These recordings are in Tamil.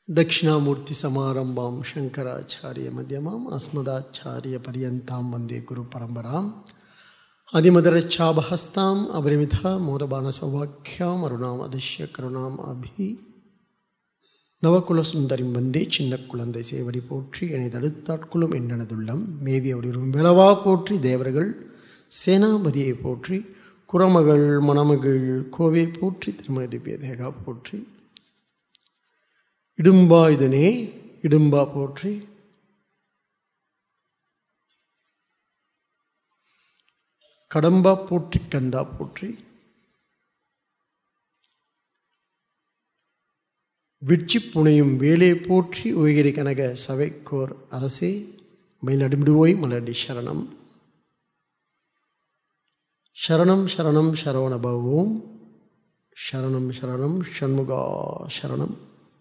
दक्षिणामूर्तिसमारम्भां शङ्कराचार्यमध्यमाम् अस्मदाचार्यपर्यन्तां वन्दे गुरुपरम्पराम् அதிமதரச்சாபஹஸ்தாம் அபரிமிதா மோதபானசௌவாக்கியாம் அருணாம் அதிஷ்ய கருணாம் அபி நவகுல சுந்தரிம் வந்தே சின்ன குழந்தை சேவடி போற்றி என்னை தடுத்தாட்குளும் என்றனதுள்ளம் மேவி அவரிரும் விளவா போற்றி தேவர்கள் சேனாபதியை போற்றி குரமகள் மணமகள் கோவை போற்றி திருமதி திவ்ய தேகா போற்றி இடும்பா இதனே இடும்பா போற்றி கடம்பா போற்றி கந்தா போற்றி வெற்றி புனையும் வேலே போற்றி உயகிரி கனக சபைக்கோர் அரசே மயிலடிமிடுவோய் மலடி சரணம் சரணம் சரணம் சரவணபவோம் சரணம் சரணம் ஷண்முகா சரணம்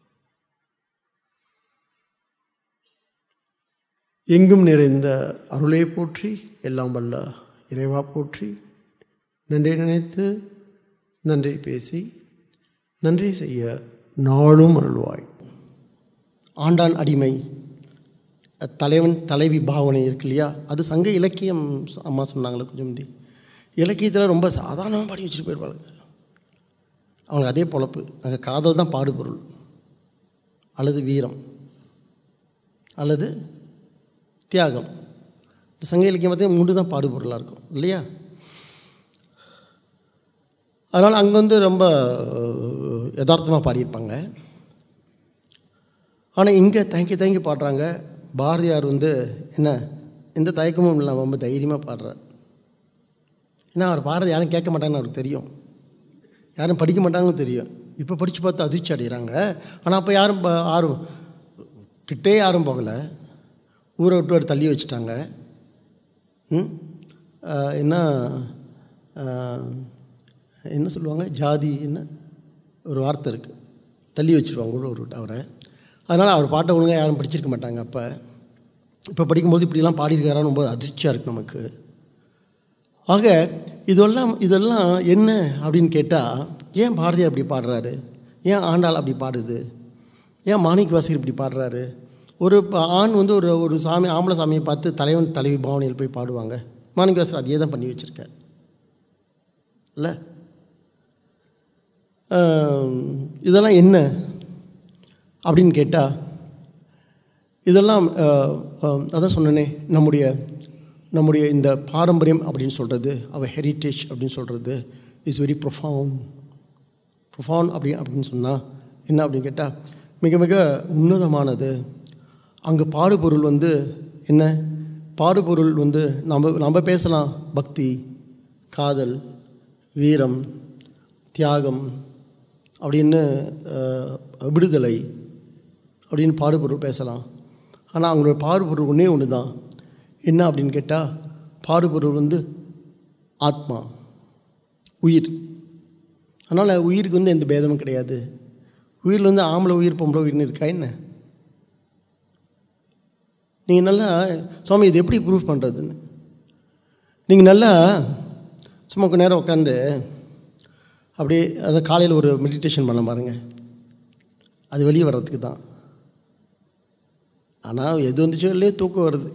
எங்கும் நிறைந்த அருளே போற்றி எல்லாம் வல்ல இறைவா போற்றி நன்றி நினைத்து நன்றி பேசி நன்றி செய்ய நாளும் அருள்வாய் ஆண்டான் அடிமை தலைவன் தலைவி பாவனை இருக்கு இல்லையா அது சங்க இலக்கியம் அம்மா சொன்னாங்களே கொஞ்சம் முந்தி இலக்கியத்தில் ரொம்ப சாதாரணமாக பாடி வச்சுட்டு போயிருப்பாங்க அவங்க அதே பொழப்பு அங்கே காதல் தான் பாடுபொருள் அல்லது வீரம் அல்லது தியாகம் இந்த சங்க இலக்கியம் பார்த்தீங்கன்னா மூன்று தான் பாடுபொருளாக இருக்கும் இல்லையா அதனால் அங்கே வந்து ரொம்ப யதார்த்தமாக பாடியிருப்பாங்க ஆனால் இங்கே தேங்கி தேங்கி பாடுறாங்க பாரதியார் வந்து என்ன எந்த தயக்கமும் இல்லாமல் ரொம்ப தைரியமாக பாடுறார் ஏன்னா அவர் பாடுறது யாரும் கேட்க மாட்டாங்கன்னு அவருக்கு தெரியும் யாரும் படிக்க மாட்டாங்கன்னு தெரியும் இப்போ படித்து பார்த்து அதிர்ச்சி அடைகிறாங்க ஆனால் அப்போ யாரும் யாரும் கிட்டே யாரும் போகலை ஊரை விட்டு ஒரு தள்ளி வச்சுட்டாங்க என்ன என்ன சொல்லுவாங்க ஜாதி என்ன ஒரு வார்த்தை இருக்குது தள்ளி வச்சுருவாங்க கூட ஒரு அவரை அதனால் அவர் பாட்டை ஒழுங்காக யாரும் படிச்சிருக்க மாட்டாங்க அப்போ இப்போ படிக்கும்போது இப்படிலாம் பாடியிருக்காரான்னு ரொம்ப அதிர்ச்சியாக இருக்குது நமக்கு ஆக இதெல்லாம் இதெல்லாம் என்ன அப்படின்னு கேட்டால் ஏன் பாரதியார் அப்படி பாடுறாரு ஏன் ஆண்டாள் அப்படி பாடுது ஏன் மாணிக் வாசகர் இப்படி பாடுறாரு ஒரு ஆண் வந்து ஒரு ஒரு சாமி ஆம்பளை சாமியை பார்த்து தலைவன் தலைவி பாவனையில் போய் பாடுவாங்க மாணிக்கவாசர் அதையே தான் பண்ணி வச்சுருக்கார் இல்லை இதெல்லாம் என்ன அப்படின்னு கேட்டால் இதெல்லாம் அதான் சொன்னனே நம்முடைய நம்முடைய இந்த பாரம்பரியம் அப்படின்னு சொல்கிறது அவ ஹெரிட்டேஜ் அப்படின்னு சொல்கிறது இஸ் வெரி ப்ரொஃபவுன் ப்ரொஃபவுன் அப்படி அப்படின்னு சொன்னால் என்ன அப்படின்னு கேட்டால் மிக மிக உன்னதமானது அங்கே பாடுபொருள் வந்து என்ன பாடுபொருள் வந்து நம்ம நம்ம பேசலாம் பக்தி காதல் வீரம் தியாகம் அப்படின்னு விடுதலை அப்படின்னு பாடுபொருள் பேசலாம் ஆனால் அவங்களோட பாடுபொருள் ஒன்றே ஒன்று தான் என்ன அப்படின்னு கேட்டால் பாடுபொருள் வந்து ஆத்மா உயிர் அதனால் உயிருக்கு வந்து எந்த பேதமும் கிடையாது உயிரில் வந்து ஆம்பளை உயிர் பொம்பளை உயிர்னு இருக்கா என்ன நீங்கள் நல்லா சுவாமி இது எப்படி ப்ரூவ் பண்ணுறதுன்னு நீங்கள் நல்லா சும்மா கொஞ்ச நேரம் உட்காந்து அப்படியே அதை காலையில் ஒரு மெடிடேஷன் பண்ண பாருங்க அது வெளியே வர்றதுக்கு தான் ஆனால் எது வந்துச்சோ இல்லையே தூக்கம் வருது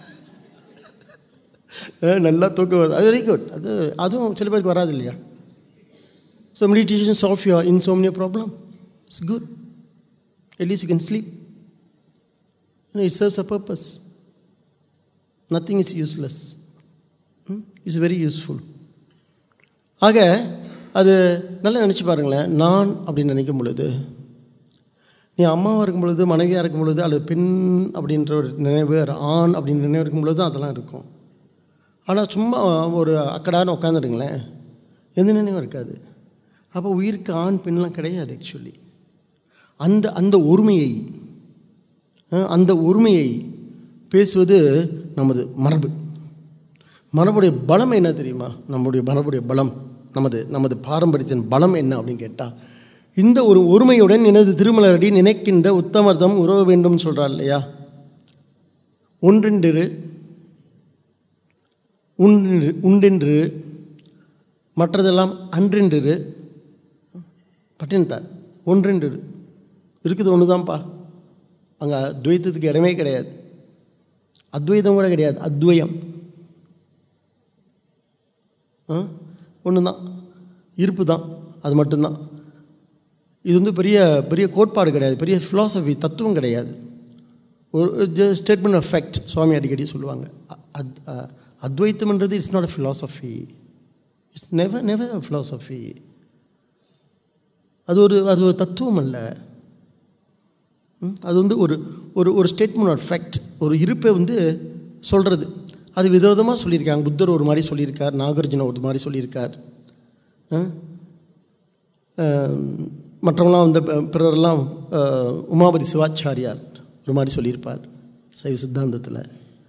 நல்லா தூக்கம் வருது அது வெரி குட் அது அதுவும் சில பேருக்கு வராது இல்லையா so meditation solve your insomnia problem it's good at least you can sleep No, it serves a purpose. Nothing is useless. Hmm? It's very useful. ஆக அது நல்லா நினச்சி பாருங்களேன் நான் அப்படின்னு நினைக்கும் பொழுது நீ அம்மாவாக இருக்கும் பொழுது மனைவியாக இருக்கும் பொழுது அல்லது பெண் அப்படின்ற ஒரு நினைவு ஆண் அப்படின்னு நினைவு இருக்கும் பொழுது தான் அதெல்லாம் இருக்கும் ஆனால் சும்மா ஒரு அக்கடான்னு உட்காந்துருங்களேன் எந்த நினைவும் இருக்காது அப்போ உயிருக்கு ஆண் பெண்லாம் கிடையாது ஆக்சுவலி அந்த அந்த ஒருமையை அந்த உரிமையை பேசுவது நமது மரபு மரபுடைய பலம் என்ன தெரியுமா நம்முடைய மரபுடைய பலம் நமது நமது பாரம்பரியத்தின் பலம் என்ன அப்படின்னு கேட்டால் இந்த ஒரு ஒருமையுடன் எனது திருமலரடி நினைக்கின்ற உத்தமர்தம் உறவ வேண்டும் சொல்கிறார் இல்லையா ஒன்றென்று உண்டு உண்டென்று மற்றதெல்லாம் அன்றென்று பட்டினத்தார் ஒன்றென்று இருக்குது ஒன்று தான்ப்பா அங்கே துவைத்தத்துக்கு இடமே கிடையாது அத்வைதம் கூட கிடையாது அத்வயம் ஒன்று தான் இருப்பு தான் அது மட்டும்தான் இது வந்து பெரிய பெரிய கோட்பாடு கிடையாது பெரிய ஃபிலாசபி தத்துவம் கிடையாது ஒரு ஸ்டேட்மெண்ட் ஆஃப் ஃபேக்ட் சுவாமி அடிக்கடி சொல்லுவாங்க அ- அத்- அ- அத்வைத்தம்ன்றது it's not a philosophy it's never never a philosophy அது ஒரு அது ஒரு தத்துவம் அல்ல ம்? அது வந்து ஒரு ஒரு ஒரு ஸ்டேட்மெண்ட் ஆஃப் ஃபேக்ட் ஒரு இருப்பை வந்து சொல்கிறது அது விதவிதமாக சொல்லியிருக்காங்க புத்தர் ஒரு மாதிரி சொல்லியிருக்கார் நாகார்ஜுன ஒரு மாதிரி சொல்லியிருக்கார் ஆ? ஆம், மற்றவங்களாம் வந்து ப- பிறரெல்லாம் ஆ, உமாபதி சிவாச்சாரியார் ஒரு மாதிரி சொல்லியிருப்பார் சைவ சித்தாந்தத்தில்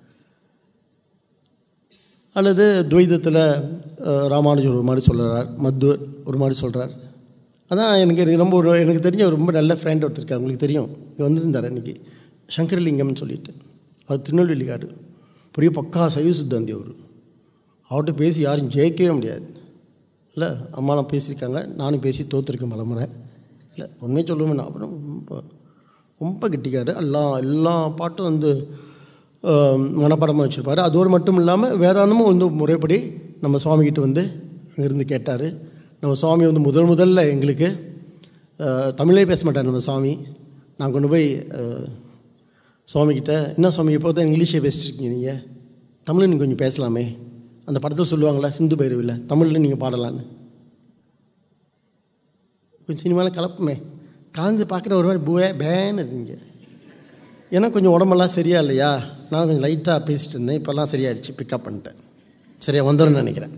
அல்லது துவைதத்தில் ராமானுஜர் ஒரு மாதிரி சொல்கிறார் மத்துவர் ஒரு மாதிரி சொல்கிறார் அதான் எனக்கு எனக்கு ரொம்ப ஒரு எனக்கு தெரிஞ்ச ஒரு ரொம்ப நல்ல ஃப்ரெண்ட் ஒருத்தர் இருக்கார் உங்களுக்கு தெரியும் இங்கே வந்திருந்தார் அன்றைக்கி சங்கரலிங்கம்னு சொல்லிட்டு அவர் திருநெல்வேலிக்காரு பெரிய பக்கா சைவ சித்தாந்தி அவர் அவர்கிட்ட பேசி யாரும் ஜெயிக்கவே முடியாது இல்லை அம்மாலாம் பேசியிருக்காங்க நானும் பேசி தோற்றுருக்கேன் பலமுறை இல்லை உண்மையை சொல்லுவேன் நான் அப்புறம் ரொம்ப ரொம்ப கெட்டிக்காரு எல்லாம் எல்லா பாட்டும் வந்து மனப்பாடமாக வச்சுருப்பாரு அதோடு மட்டும் இல்லாமல் வேதாந்தமும் வந்து முறைப்படி நம்ம சுவாமிகிட்ட வந்து அங்கேருந்து கேட்டார் நம்ம சுவாமி வந்து முதல் முதல்ல எங்களுக்கு அஹ், தமிழே பேச மாட்டார் நம்ம சாமி நான் கொண்டு போய் அஹ், சுவாமிகிட்ட என்ன சுவாமி இப்போ தான் இங்கிலீஷே பேசிட்டு இருக்கீங்க நீங்கள் தமிழில் நீங்கள் கொஞ்சம் பேசலாமே அந்த படத்தில் சொல்லுவாங்களா சிந்து பைரவியில் தமிழில் நீங்கள் பாடலான்னு கொஞ்சம் சினிமாவில் கலப்புமே கலந்து பார்க்குற ஒரு மாதிரி பூவே பேன்னு இருக்கீங்க ஏன்னா கொஞ்சம் உடம்பெல்லாம் சரியா இல்லையா நான் கொஞ்சம் லைட்டாக பேசிட்டு இருந்தேன் இப்போல்லாம் சரியாயிடுச்சு பிக்கப் பண்ணிட்டேன் சரியா வந்துடும் நினைக்கிறேன்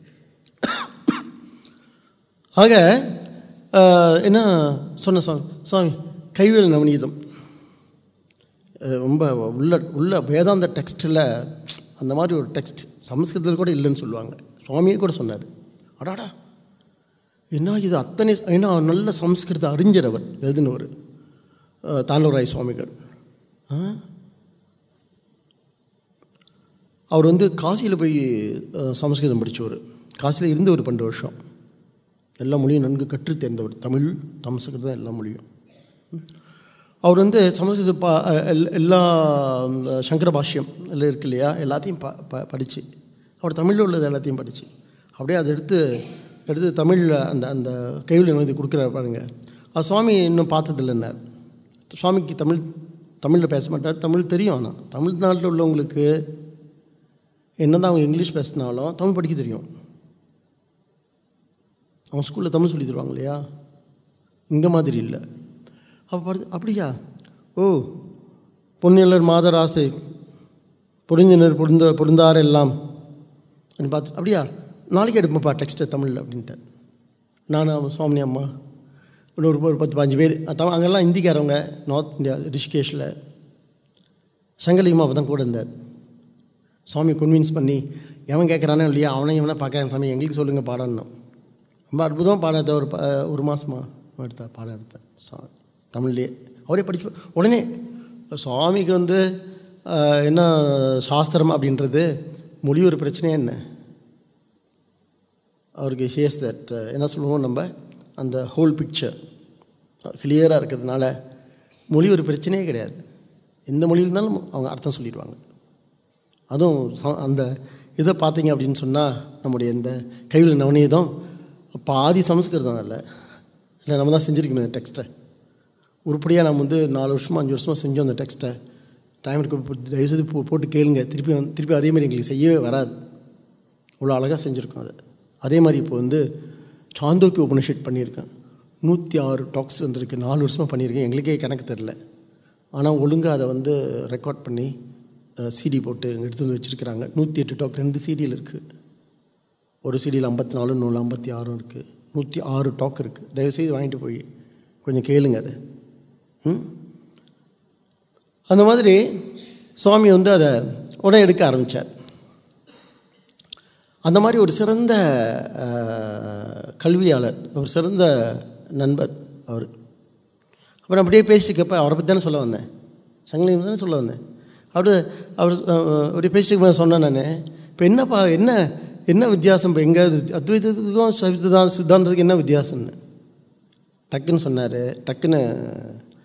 ஆக ஆஹ், என்ன சொன்ன சுவாமி சுவாமி கைவேல் நவநீதம் அஹ், ரொம்ப உள்ள உள்ள வேதாந்த டெக்ஸ்ட்டில் அந்த மாதிரி ஒரு டெக்ஸ்ட் சமஸ்கிருதத்தில் கூட இல்லைன்னு சொல்லுவாங்க சுவாமியே கூட சொன்னார் அடாடா என்ன இது அத்தனை ஏன்னா நல்ல சம்ஸ்கிருத அறிஞர் அவர் எழுதினவர் அஹ், தாண்டவராய் சுவாமிகள் ஆ? அவர் வந்து காசியில் போய் அஹ், சமஸ்கிருதம் படித்தவர் காசியில் இருந்து ஒரு பன்னெண்டு வருஷம் எல்லா மொழியும் நன்கு கற்றுத் தேர்ந்தவர் தமிழ் சமஸ்கிருதம் எல்லா மொழியும் ம். அவர் வந்து சமஸ்கிருத பா எல்- எல்லா இந்த சங்கர பாஷ்யம் எல்லாம் இருக்கு இல்லையா எல்லாத்தையும் ப ப படித்து அவர் தமிழில் உள்ளது எல்லாத்தையும் படித்து அப்படியே அதை எடுத்து எடுத்து தமிழில் அந்த அந்த கைவில் எழுதி கொடுக்குறாரு பாருங்க அது சுவாமி இன்னும் பார்த்ததில்லைன்னார் சுவாமிக்கு தமிழ் தமிழில் பேச மாட்டார் தமிழ் தெரியும் ஆனால் தமிழ்நாட்டில் உள்ளவங்களுக்கு என்னதான் அவங்க இங்கிலீஷ் பேசினாலும் தமிழ் படிக்க தெரியும் அவங்க ஸ்கூலில் தமிழ் சொல்லி தருவாங்க இல்லையா இங்கே மாதிரி இல்லை அப்போ படுத்து அப்படியா ஓ பொன்னியலர் மாதர் ஆசை பொருந்தினர் பொருந்த பொருந்தார் எல்லாம் அப்படின்னு பார்த்து அப்படியா நாளைக்கு எடுப்போம்ப்பா டெக்ஸ்ட்டு தமிழில் அப்படின்ட்டு நானும் சுவாமி அம்மா இன்னொரு ஒரு பத்து பாஞ்சு பேர் தமிழ் அங்கெல்லாம் ஹிந்திக்காரவங்க நார்த் இந்தியா ரிஷிகேஷில் சங்கலிங்கமாக அப்போ தான் கூட இருந்தார் சுவாமி கன்வின்ஸ் பண்ணி எவன் கேட்குறானோ இல்லையா அவனை இவனை பார்க்கறேன் சாமி எங்களுக்கு சொல்லுங்கள் பாடணும் ரொம்ப அற்புதமாக பாடம் எடுத்தார் ஒரு ப ஒரு மாதமா எடுத்தார் பாடம் எடுத்தார் சா தமிழ்லேயே அவரே படிச்சு உடனே சுவாமிக்கு வந்து ஆஹ், என்ன சாஸ்திரம் அப்படின்றது மொழி ஒரு பிரச்சனையே என்ன அவருக்கு ஹேஸ் தட் என்ன சொல்லுவோம் நம்ம அந்த ஹோல் பிக்சர் கிளியராக இருக்கிறதுனால மொழி ஒரு பிரச்சனையே கிடையாது எந்த மொழியில் இருந்தாலும் அவங்க அர்த்தம் சொல்லிடுவாங்க அதுவும் ச- அந்த இதை பார்த்தீங்க அப்படின்னு சொன்னால் நம்முடைய இந்த கைவில் நவநீதம் பாதி சமஸ்கிருதம் இல்லை இல்லை நம்ம தான் செஞ்சுருக்கோம் இந்த டெக்ஸ்ட்டை உருப்படியாக நம்ம வந்து நாலு வருஷமாக அஞ்சு வருஷமாக செஞ்சோம் அந்த டெக்ஸ்ட்டை டைம் எடுக்க தயவுசெய்து போ போட்டு கேளுங்க திருப்பி வந்து திருப்பி அதே மாதிரி எங்களுக்கு செய்யவே வராது இவ்வளோ அழகாக செஞ்சுருக்கோம் அதை அதே மாதிரி இப்போ வந்து சாந்தோக்கி உபனிஷத் பண்ணியிருக்கேன் நூற்றி ஆறு டாக்ஸ் வந்திருக்கு நாலு வருஷமாக பண்ணியிருக்கேன் எங்களுக்கே கணக்கு தெரில ஆனால் ஒழுங்காக அதை வந்து ரெக்கார்ட் பண்ணி சிடி போட்டு இங்கே எடுத்து வந்து வச்சுருக்கிறாங்க நூற்றி எட்டு டாக் ரெண்டு சிடியில் இருக்குது ஒரு சிடியில் ஐம்பத்தி நாலு நூறு ஐம்பத்தி ஆறும் இருக்குது நூற்றி ஆறு டாக் இருக்குது தயவுசெய்து வாங்கிட்டு போய் கொஞ்சம் கேளுங்க அதை ம் அந்த மாதிரி சுவாமி வந்து அதை உடனே எடுக்க ஆரம்பித்தார் அந்த மாதிரி ஒரு சிறந்த அஹ், கல்வியாளர் ஒரு சிறந்த நண்பர் அவர் அப்புறம் அப்படியே பேசிட்டுக்கப்ப அவரை பற்றி தானே சொல்ல வந்தேன் சங்கலிங்கம் தானே சொல்ல வந்தேன் அவர் அவர் அஹ், அப்படியே பேசிட்டு சொன்னேன் நான் இப்போ என்னப்பா என்ன என்ன வித்தியாசம் இப்போ எங்கே அத்வைதத்துக்கும் சித்தா சித்தாந்தத்துக்கு என்ன வித்தியாசம்னு டக்குன்னு சொன்னார் டக்குன்னு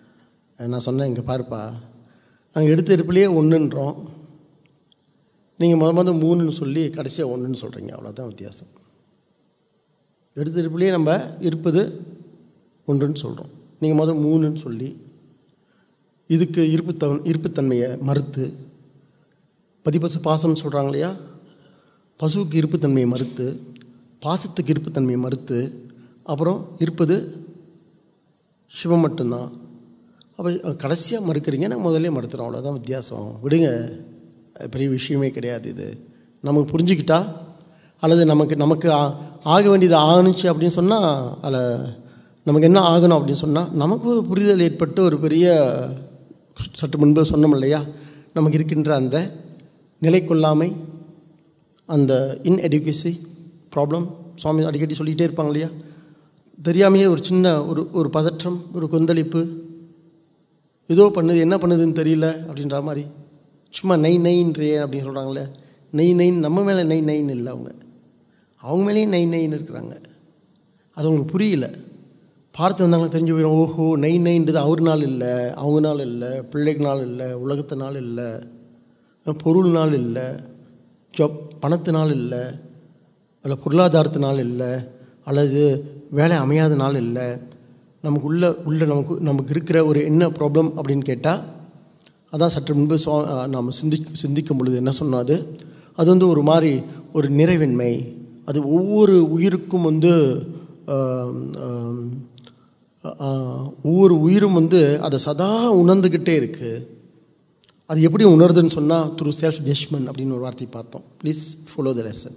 நான் சொன்னேன் இங்கே பாருப்பா நாங்கள் எடுத்த இருப்பிலேயே ஒன்றுன்றோம் நீங்கள் முத முத மூணுன்னு சொல்லி கடைசியாக ஒன்றுன்னு சொல்கிறீங்க அவ்வளோதான் வித்தியாசம் எடுத்த இருப்பிலேயே நம்ம இருப்பது ஒன்றுன்னு சொல்கிறோம் நீங்கள் முதல் மூணுன்னு சொல்லி இதுக்கு இருப்புத்த இருப்புத்தன்மையை மறுத்து பதிபசு பாசம்னு சொல்கிறாங்க இல்லையா பசுவுக்கு இருப்புத்தன்மையை மறுத்து பாசத்துக்கு இருப்புத்தன்மையை மறுத்து அப்புறம் இருப்பது சிவம் மட்டும்தான் அப்போ கடைசியாக மறுக்கிறீங்க நான் முதல்ல மறுத்துறோம் அவ்வளோதான் வித்தியாசம் விடுங்க அது பெரிய விஷயமே கிடையாது இது நமக்கு புரிஞ்சுக்கிட்டா அல்லது நமக்கு நமக்கு ஆ- ஆக வேண்டியது ஆணுச்சு அப்படின்னு சொன்னால் அதில் நமக்கு என்ன ஆகணும் அப்படின்னு சொன்னால் நமக்கு ஒரு புரிதல் ஏற்பட்டு ஒரு பெரிய சற்று முன்பு சொன்னோம் இல்லையா நமக்கு இருக்கின்ற அந்த நிலை கொள்ளாமை அந்த இன்எடுகேசி ப்ராப்ளம் சுவாமி அடிக்கடி சொல்லிகிட்டே இருப்பாங்க இல்லையா தெரியாமையே ஒரு சின்ன ஒரு ஒரு பதற்றம் ஒரு கொந்தளிப்பு ஏதோ பண்ணுது என்ன பண்ணுதுன்னு தெரியல அப்படின்ற மாதிரி சும்மா நெய் நெய்ன்றியே அப்படின்னு சொல்கிறாங்களே நெய் நெய் நம்ம மேலே நெய் நெய்ன்னு இல்லை அவங்க அவங்க மேலேயும் நெய் நெய்ன்னு இருக்கிறாங்க அது அவங்களுக்கு புரியல பார்த்து வந்தாங்களா தெரிஞ்சு போயிடும் ஓஹோ நெய் நெய்ன்றது அவர் நாள் இல்லை அவங்க நாள் இல்லை பிள்ளைக்கு நாள் இல்லை உலகத்து நாள் இல்லை பொருள் நாள் இல்லை ஜப் பணத்தினால் இல்லை அல்ல பொருளாதாரத்தினால் இல்லை அல்லது வேலை அமையாத நாள் இல்லை நமக்கு உள்ள உள்ள நமக்கு நமக்கு இருக்கிற ஒரு என்ன ப்ராப்ளம் அப்படின்னு கேட்டால் அதான் சற்று முன்பு சுவா நாம் சிந்தி சிந்திக்கும் பொழுது என்ன சொன்னாது அது வந்து ஒரு மாதிரி ஒரு நிறைவின்மை அது ஒவ்வொரு உயிருக்கும் வந்து ஆம், ஆம், ஆ, ஒவ்வொரு உயிரும் வந்து அதை சதா உணர்ந்துக்கிட்டே இருக்குது அது எப்படி உணருதுன்னு சொன்னால் த்ரூ செல்ஃப் ஜட்ஜ்மெண்ட் அப்படின்னு ஒரு வார்த்தை பார்த்தோம் ப்ளீஸ் ஃபாலோ த லெசன்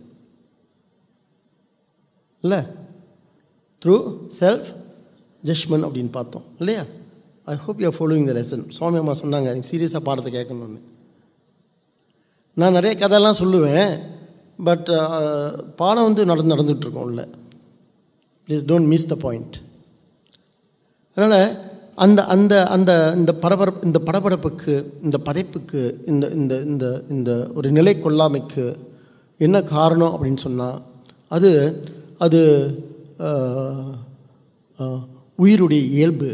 இல்லை த்ரூ செல்ஃப் ஜட்ஜ்மெண்ட் அப்படின்னு பார்த்தோம் இல்லையா I hope you are following the lesson Swami அம்மா சொன்னாங்க நீங்கள் சீரியஸாக பாடத்தை கேட்கணும்னு நான் நிறைய கதையெல்லாம் சொல்லுவேன் பட் பாடம் வந்து நடந்து நடந்துகிட்ருக்கோம் உள்ள please don't miss the point அதனால் அந்த அந்த அந்த இந்த பரபரப்பு இந்த படபடப்புக்கு இந்த பதைப்புக்கு இந்த இந்த இந்த இந்த ஒரு நிலை கொள்ளாமைக்கு என்ன காரணம் அப்படின்னு சொன்னால் அது அது ஆஹ், ஆஹ், உயிருடைய இயல்பு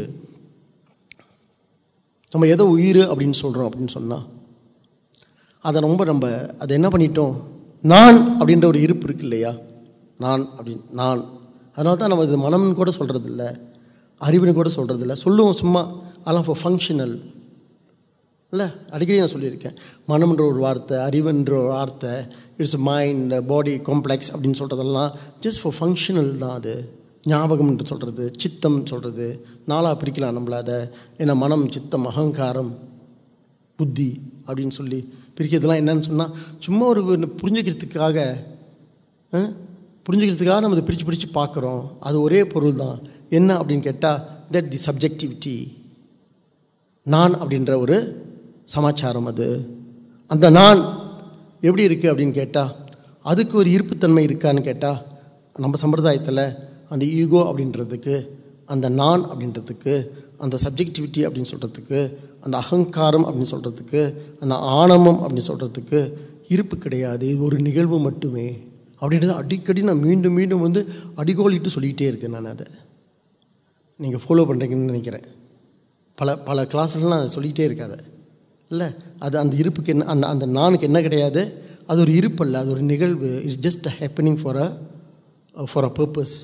நம்ம எதை உயிர் அப்படின்னு சொல்கிறோம் அப்படின்னு சொன்னால் அதை ரொம்ப நம்ம அதை என்ன பண்ணிட்டோம் நான் அப்படின்ற ஒரு இருப்பு இருக்கு இல்லையா நான் அப்படின்னு நான் அதனால தான் நம்ம இது மனம்னு கூட சொல்கிறது இல்லை அறிவுன்னு கூட சொல்கிறது இல்லை சொல்லுவோம் சும்மா அதெல்லாம் ஃபார் ஃபங்க்ஷனல் இல்லை அடிக்கடி நான் சொல்லியிருக்கேன் மனம்ன்ற ஒரு வார்த்தை அறிவுன்ற ஒரு வார்த்தை இட்ஸ் மைண்ட் பாடி காம்ப்ளெக்ஸ் அப்படின்னு சொல்கிறதெல்லாம் ஜஸ்ட் ஃபார் ஃபங்க்ஷனல் தான் அது ஞாபகம்ன்ற சொல்கிறது சித்தம் சொல்கிறது நாளாக பிரிக்கலாம் நம்மள அதை ஏன்னா மனம் சித்தம் அகங்காரம் புத்தி அப்படின்னு சொல்லி பிரிக்கிறதுலாம் என்னன்னு சொன்னால் சும்மா ஒரு ஒரு புரிஞ்சுக்கிறதுக்காக ஆ? புரிஞ்சுக்கிறதுக்காக நம்ம அதை பிரித்து பிரித்து பார்க்குறோம் அது ஒரே பொருள் தான் என்ன அப்படின்னு கேட்டால் தட் தி சப்ஜெக்டிவிட்டி நான் அப்படின்ற ஒரு சமாச்சாரம் அது அந்த நான் எப்படி இருக்குது அப்படின்னு கேட்டால் அதுக்கு ஒரு இருப்புத்தன்மை இருக்கான்னு கேட்டால் நம்ம சம்பிரதாயத்தில் அந்த ஈகோ அப்படின்றதுக்கு அந்த நான் அப்படின்றதுக்கு அந்த சப்ஜெக்டிவிட்டி அப்படின்னு சொல்கிறதுக்கு அந்த அகங்காரம் அப்படின்னு சொல்கிறதுக்கு அந்த ஆணவம் அப்படின்னு சொல்கிறதுக்கு இருப்பு கிடையாது இது ஒரு நிகழ்வு மட்டுமே அப்படின்றது அடிக்கடி நான் மீண்டும் மீண்டும் வந்து அடிகோலிட்டு சொல்லிக்கிட்டே இருக்கேன் நான் அதை நீங்கள் ஃபாலோ பண்ணுறீங்கன்னு நினைக்கிறேன் பல பல கிளாஸ்லாம் நான் சொல்லிக்கிட்டே இருக்காத இல்லை அது அந்த இருப்புக்கு என்ன அந்த அந்த நானுக்கு என்ன கிடையாது அது ஒரு இருப்பு அல்ல அது ஒரு நிகழ்வு it's just happening for a for a purpose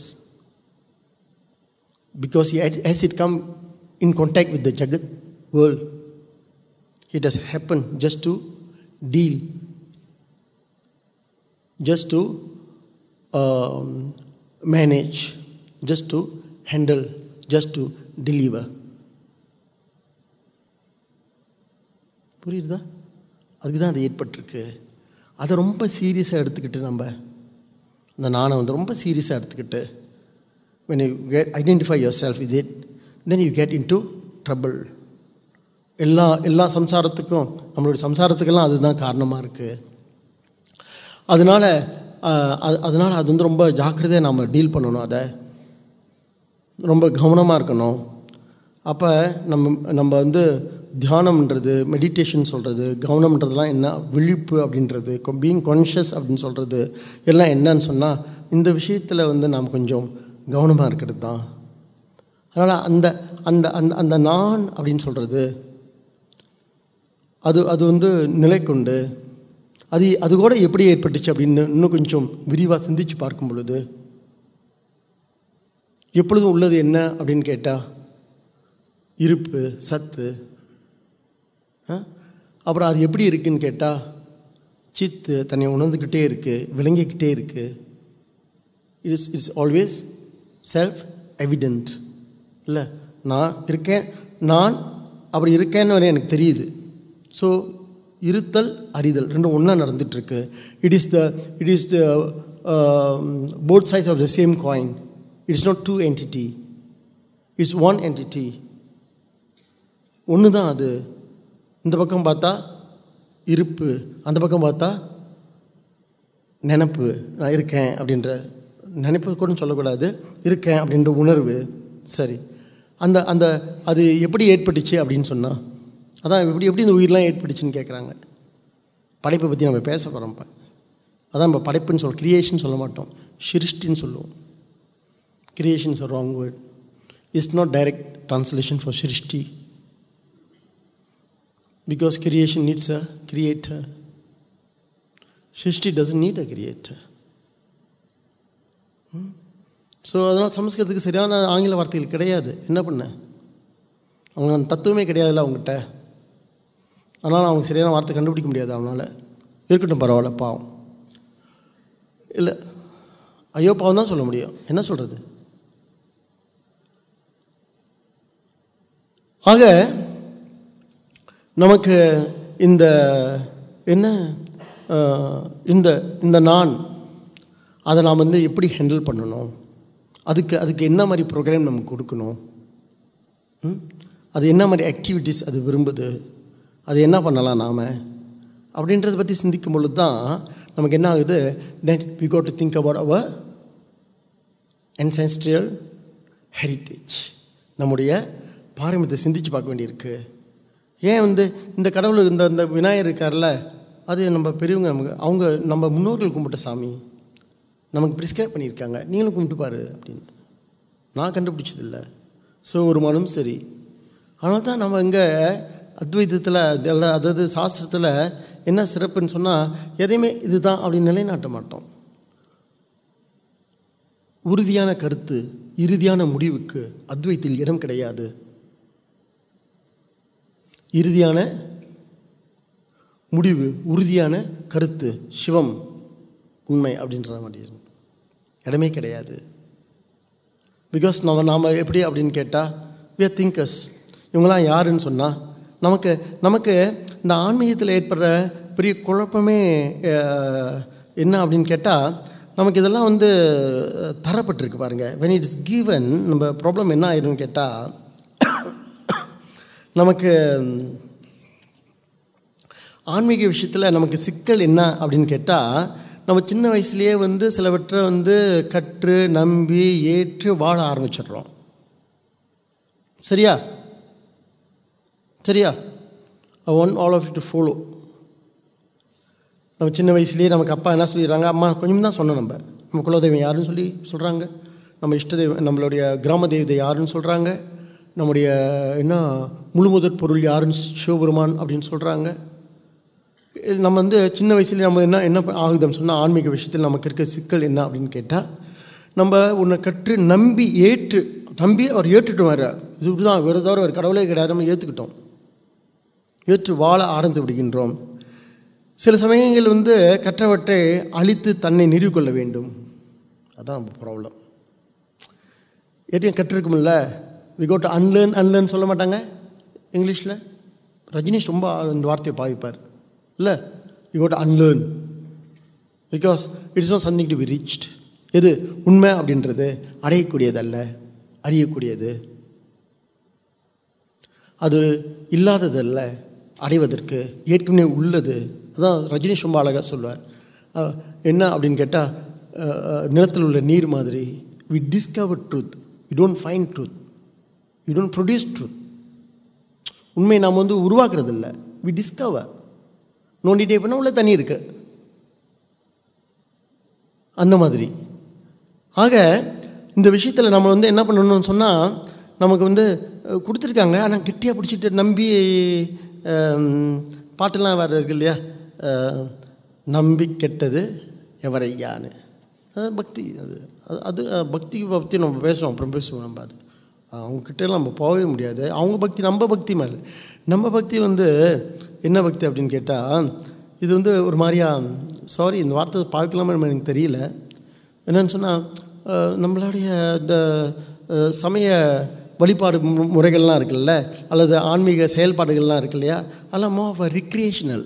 because as it come in contact with the jagat world it has happened just to deal just to um, manage just to handle just to deliver புரியுதா அதுக்கு தான் அது ஏற்பட்டிருக்கு அதை ரொம்ப சீரியஸாக எடுத்துக்கிட்டு நம்ம இந்த நானை வந்து ரொம்ப சீரியஸாக எடுத்துக்கிட்டு when you get identify yourself with it then you get into trouble எல்லா எல்லா சம்சாரத்துக்கும் நம்மளுடைய சம்சாரத்துக்கெல்லாம் அதுதான் காரணமாக இருக்குது அதனால் அதனால் அது வந்து ரொம்ப ஜாக்கிரதையாக நம்ம டீல் பண்ணணும் அதை ரொம்ப கவனமாக இருக்கணும் அப்போ நம்ம நம்ம வந்து தியானம்ன்றது மெடிடேஷன் சொல்கிறது கவனம்ன்றதுலாம் என்ன விழிப்பு அப்படின்றது பீயிங் கான்ஷியஸ் அப்படின்னு சொல்கிறது எல்லாம் என்னன்னு சொன்னால் இந்த விஷயத்தில் வந்து நாம் கொஞ்சம் கவனமாக இருக்கிறது தான் அதனால் அந்த அந்த அந்த அந்த நான் அப்படின்னு சொல்கிறது அது அது வந்து நிலை கொண்டு அது அது கூட எப்படி ஏற்பட்டுச்சு அப்படின்னு இன்னும் கொஞ்சம் விரிவாக சிந்திச்சு பார்க்கும் பொழுது எப்பொழுதும் உள்ளது என்ன அப்படின்னு கேட்டால் இருப்பு சத்து ஆ? அப்புறம் அது எப்படி இருக்குன்னு கேட்டால் சித்து தன்னை உணர்ந்துக்கிட்டே இருக்குது விளங்கிக்கிட்டே இருக்குது it's it's always self evident இல்லை நான் இருக்கேன் நான் அப்படி இருக்கேன்னு வரை எனக்கு தெரியுது ஸோ இருத்தல் அறிதல் ரெண்டும் ஒன்றா நடந்துகிட்ருக்கு it is the it is the both sides of the same coin it's not two entity it's one entity ஒன்று தான் அது இந்த பக்கம் பார்த்தா இருப்பு அந்த பக்கம் பார்த்தா நினப்பு நான் இருக்கேன் அப்படின்ற நினைப்பு கூட சொல்லக்கூடாது இருக்கேன் அப்படின்ற உணர்வு சரி அந்த அந்த அது எப்படி ஏற்பட்டுச்சு அப்படின்னு சொன்னால் அதான் எப்படி எப்படி இந்த உயிரெலாம் ஏற்பட்டுச்சுன்னு கேட்குறாங்க படைப்பை பற்றி நம்ம பேச போகிறோம் இப்போ அதான் இப்போ படைப்புன்னு சொல்ல கிரியேஷன் சொல்ல மாட்டோம் சிருஷ்டின்னு சொல்லுவோம் creation is wrong word it's not direct translation for srishti because creation needs a creator srishti doesn't need a creator so அதனால் சமஸ்கிருதத்துக்கு சரியான ஆங்கில வார்த்தைகள் கிடையாது என்ன பண்ண அவங்க அந்த தத்துவமே கிடையாதுல்ல அவங்ககிட்ட அதனால் அவங்க சரியான வார்த்தை கண்டுபிடிக்க முடியாது அவனால் இருக்கட்டும் பரவாயில்ல பாவம் இல்லை ஐயோ பாவம் தான் சொல்ல முடியும் என்ன சொல்கிறது ஆக நமக்கு இந்த என்ன அஹ், இந்த இந்த நான் அதை நாம் வந்து எப்படி ஹேண்டில் பண்ணணும் அதுக்கு அதுக்கு என்ன மாதிரி ப்ரோக்ராம் நமக்கு கொடுக்கணும் ம்? அது என்ன மாதிரி ஆக்டிவிட்டீஸ் அது விரும்புது அது என்ன பண்ணலாம் நாம் அப்படின்றத பற்றி சிந்திக்கும் பொழுது தான் நமக்கு என்ன ஆகுது then we got to think about our ancestral heritage நம்முடைய பாரம்பரியத்தை சிந்திச்சு பார்க்க வேண்டியிருக்கு ஏன் வந்து இந்த கடவுள் இந்த இந்த விநாயகர் இருக்கார்ல அது நம்ம பெரியவங்க நமக்கு அவங்க நம்ம முன்னோர்கள் கும்பிட்ட சாமி நமக்கு ப்ரிஸ்கிரைப் பண்ணியிருக்காங்க நீங்களும் கும்பிட்டு பாரு அப்படின்னு நான் கண்டுபிடிச்சதில்ல ஸோ ஒரு மனம் சரி ஆனால் தான் நம்ம இங்கே அத்வைதத்தில் எல்லா- அதாவது சாஸ்திரத்தில் என்ன சிறப்புன்னு சொன்னால் எதையுமே இதுதான் அப்படின்னு நிலைநாட்ட மாட்டோம் உறுதியான கருத்து இறுதியான முடிவுக்கு அத்வைத்தில் இடம் கிடையாது இறுதியான முடிவு உறுதியான கருத்து சிவம் உண்மை அப்படின்ற மாதிரி இருக்கும். இடமே கிடையாது பிகாஸ் நம்ம நாம் எப்படி அப்படின்னு கேட்டால் we are thinkers இவங்களாம் யாருன்னு சொன்னால் நமக்கு நமக்கு இந்த ஆன்மீகத்தில் ஏற்படுற பெரிய குழப்பமே அஹ், என்ன அப்படின்னு கேட்டால் நமக்கு இதெல்லாம் வந்து அஹ், தரப்பட்டிருக்கு பாருங்கள் when இட்ஸ் given நம்ம ப்ராப்ளம் என்ன ஆயிரும்னு கேட்டால் நமக்கு ம், ஆன்மீக விஷயத்தில் நமக்கு சிக்கல் என்ன அப்படின்னு கேட்டால் நம்ம சின்ன வயசுலேயே வந்து சிலவற்றை வந்து கற்று நம்பி ஏற்று வாழ ஆரம்பிச்சிடுறோம் சரியா சரியா one all of to follow நம்ம சின்ன வயசுலேயே நமக்கு அப்பா என்ன சொல்லிடுறாங்க அம்மா கொஞ்சம் தான் சொன்னோம் நம்ம நம்ம குலதெய்வம் யாருன்னு சொல்லி சொல்கிறாங்க நம்ம இஷ்ட தெய்வம் நம்மளுடைய கிராம தெய்வத்தை யாருன்னு சொல்கிறாங்க நம்முடைய என்ன முழுமுதற் பொருள் யாருன்னு சிவபெருமான் அப்படின்னு சொல்கிறாங்க நம்ம வந்து சின்ன வயசுல நம்ம என்ன என்ன ஆகுதுன்னு சொன்னால் ஆன்மீக விஷயத்தில் நமக்கு இருக்க சிக்கல் என்ன அப்படின்னு கேட்டால் நம்ம உன்னை கற்று நம்பி ஏற்று நம்பி அவர் ஏற்றுட்டு வர இது இப்படிதான் வேறு தவிர ஒரு கடவுளே கிடையாது நம்ம ஏற்றுக்கிட்டோம் ஏற்று வாழ ஆரம்பித்து விடுகின்றோம் சில சமயங்கள் வந்து கற்றவற்றை அழித்து தன்னை நிறுவிக்கொள்ள வேண்டும் அதான் நம்ம ப்ராப்ளம் ஏற்றையும் கற்றிருக்குமில்ல we go to unlearn unlearn சொல்ல மாட்டாங்க இங்கிலீஷில் ரஜினிஷ் ரொம்ப இந்த வார்த்தையை பாவிப்பார் இல்லை we go to unlearn because it's not something to be reached எது உண்மை அப்படின்றது அடையக்கூடியதல்ல அறியக்கூடியது அது இல்லாததல்ல அடைவதற்கு ஏற்கனவே உள்ளது அதான் ரஜினிஷ் ரொம்ப அழகாக சொல்லுவார் அஹ், என்ன அப்படின்னு கேட்டால் நிலத்தில் உள்ள நீர் மாதிரி we discover truth we don't find truth we don't produce truth உண்மையை நாம் வந்து உருவாக்குறது இல்லை வி டிஸ்கவர் நோண்டிட்டே பண்ண உள்ள தண்ணி இருக்கு அந்த மாதிரி ஆக இந்த விஷயத்தில் நம்ம வந்து என்ன பண்ணணும்னு சொன்னால் நமக்கு வந்து அஹ், கொடுத்துருக்காங்க ஆனால் கெட்டியாக பிடிச்சிட்டு நம்பி அஹ், பாட்டெல்லாம் வேறு இருக்கு இல்லையா அஹ், நம்பி கெட்டது எவரையான்னு அது பக்தி அது அது- அது அஹ், பக்தி பக்தி நம்ம பேசுவோம் அப்புறம் பேசுவோம் நம்ம அது அவங்கக்கிட்டலாம் நம்ம போகவே முடியாது அவங்க பக்தி நம்ம பக்தி மேலே நம்ம பக்தி வந்து என்ன பக்தி அப்படின்னு கேட்டால் இது வந்து ஒரு மாதிரியா சாரி இந்த வார்த்தை பார்க்கலாமா எனக்கு தெரியல என்னன்னு சொன்னால் நம்மளுடைய இந்த அஹ், சமய வழிபாடு மு- முறைகள்லாம் இருக்குல்ல அல்லது ஆன்மீக செயல்பாடுகள்லாம் இருக்கு இல்லையா அதெல்லாம் மோ ஆஃப் ரிக்ரியேஷனல்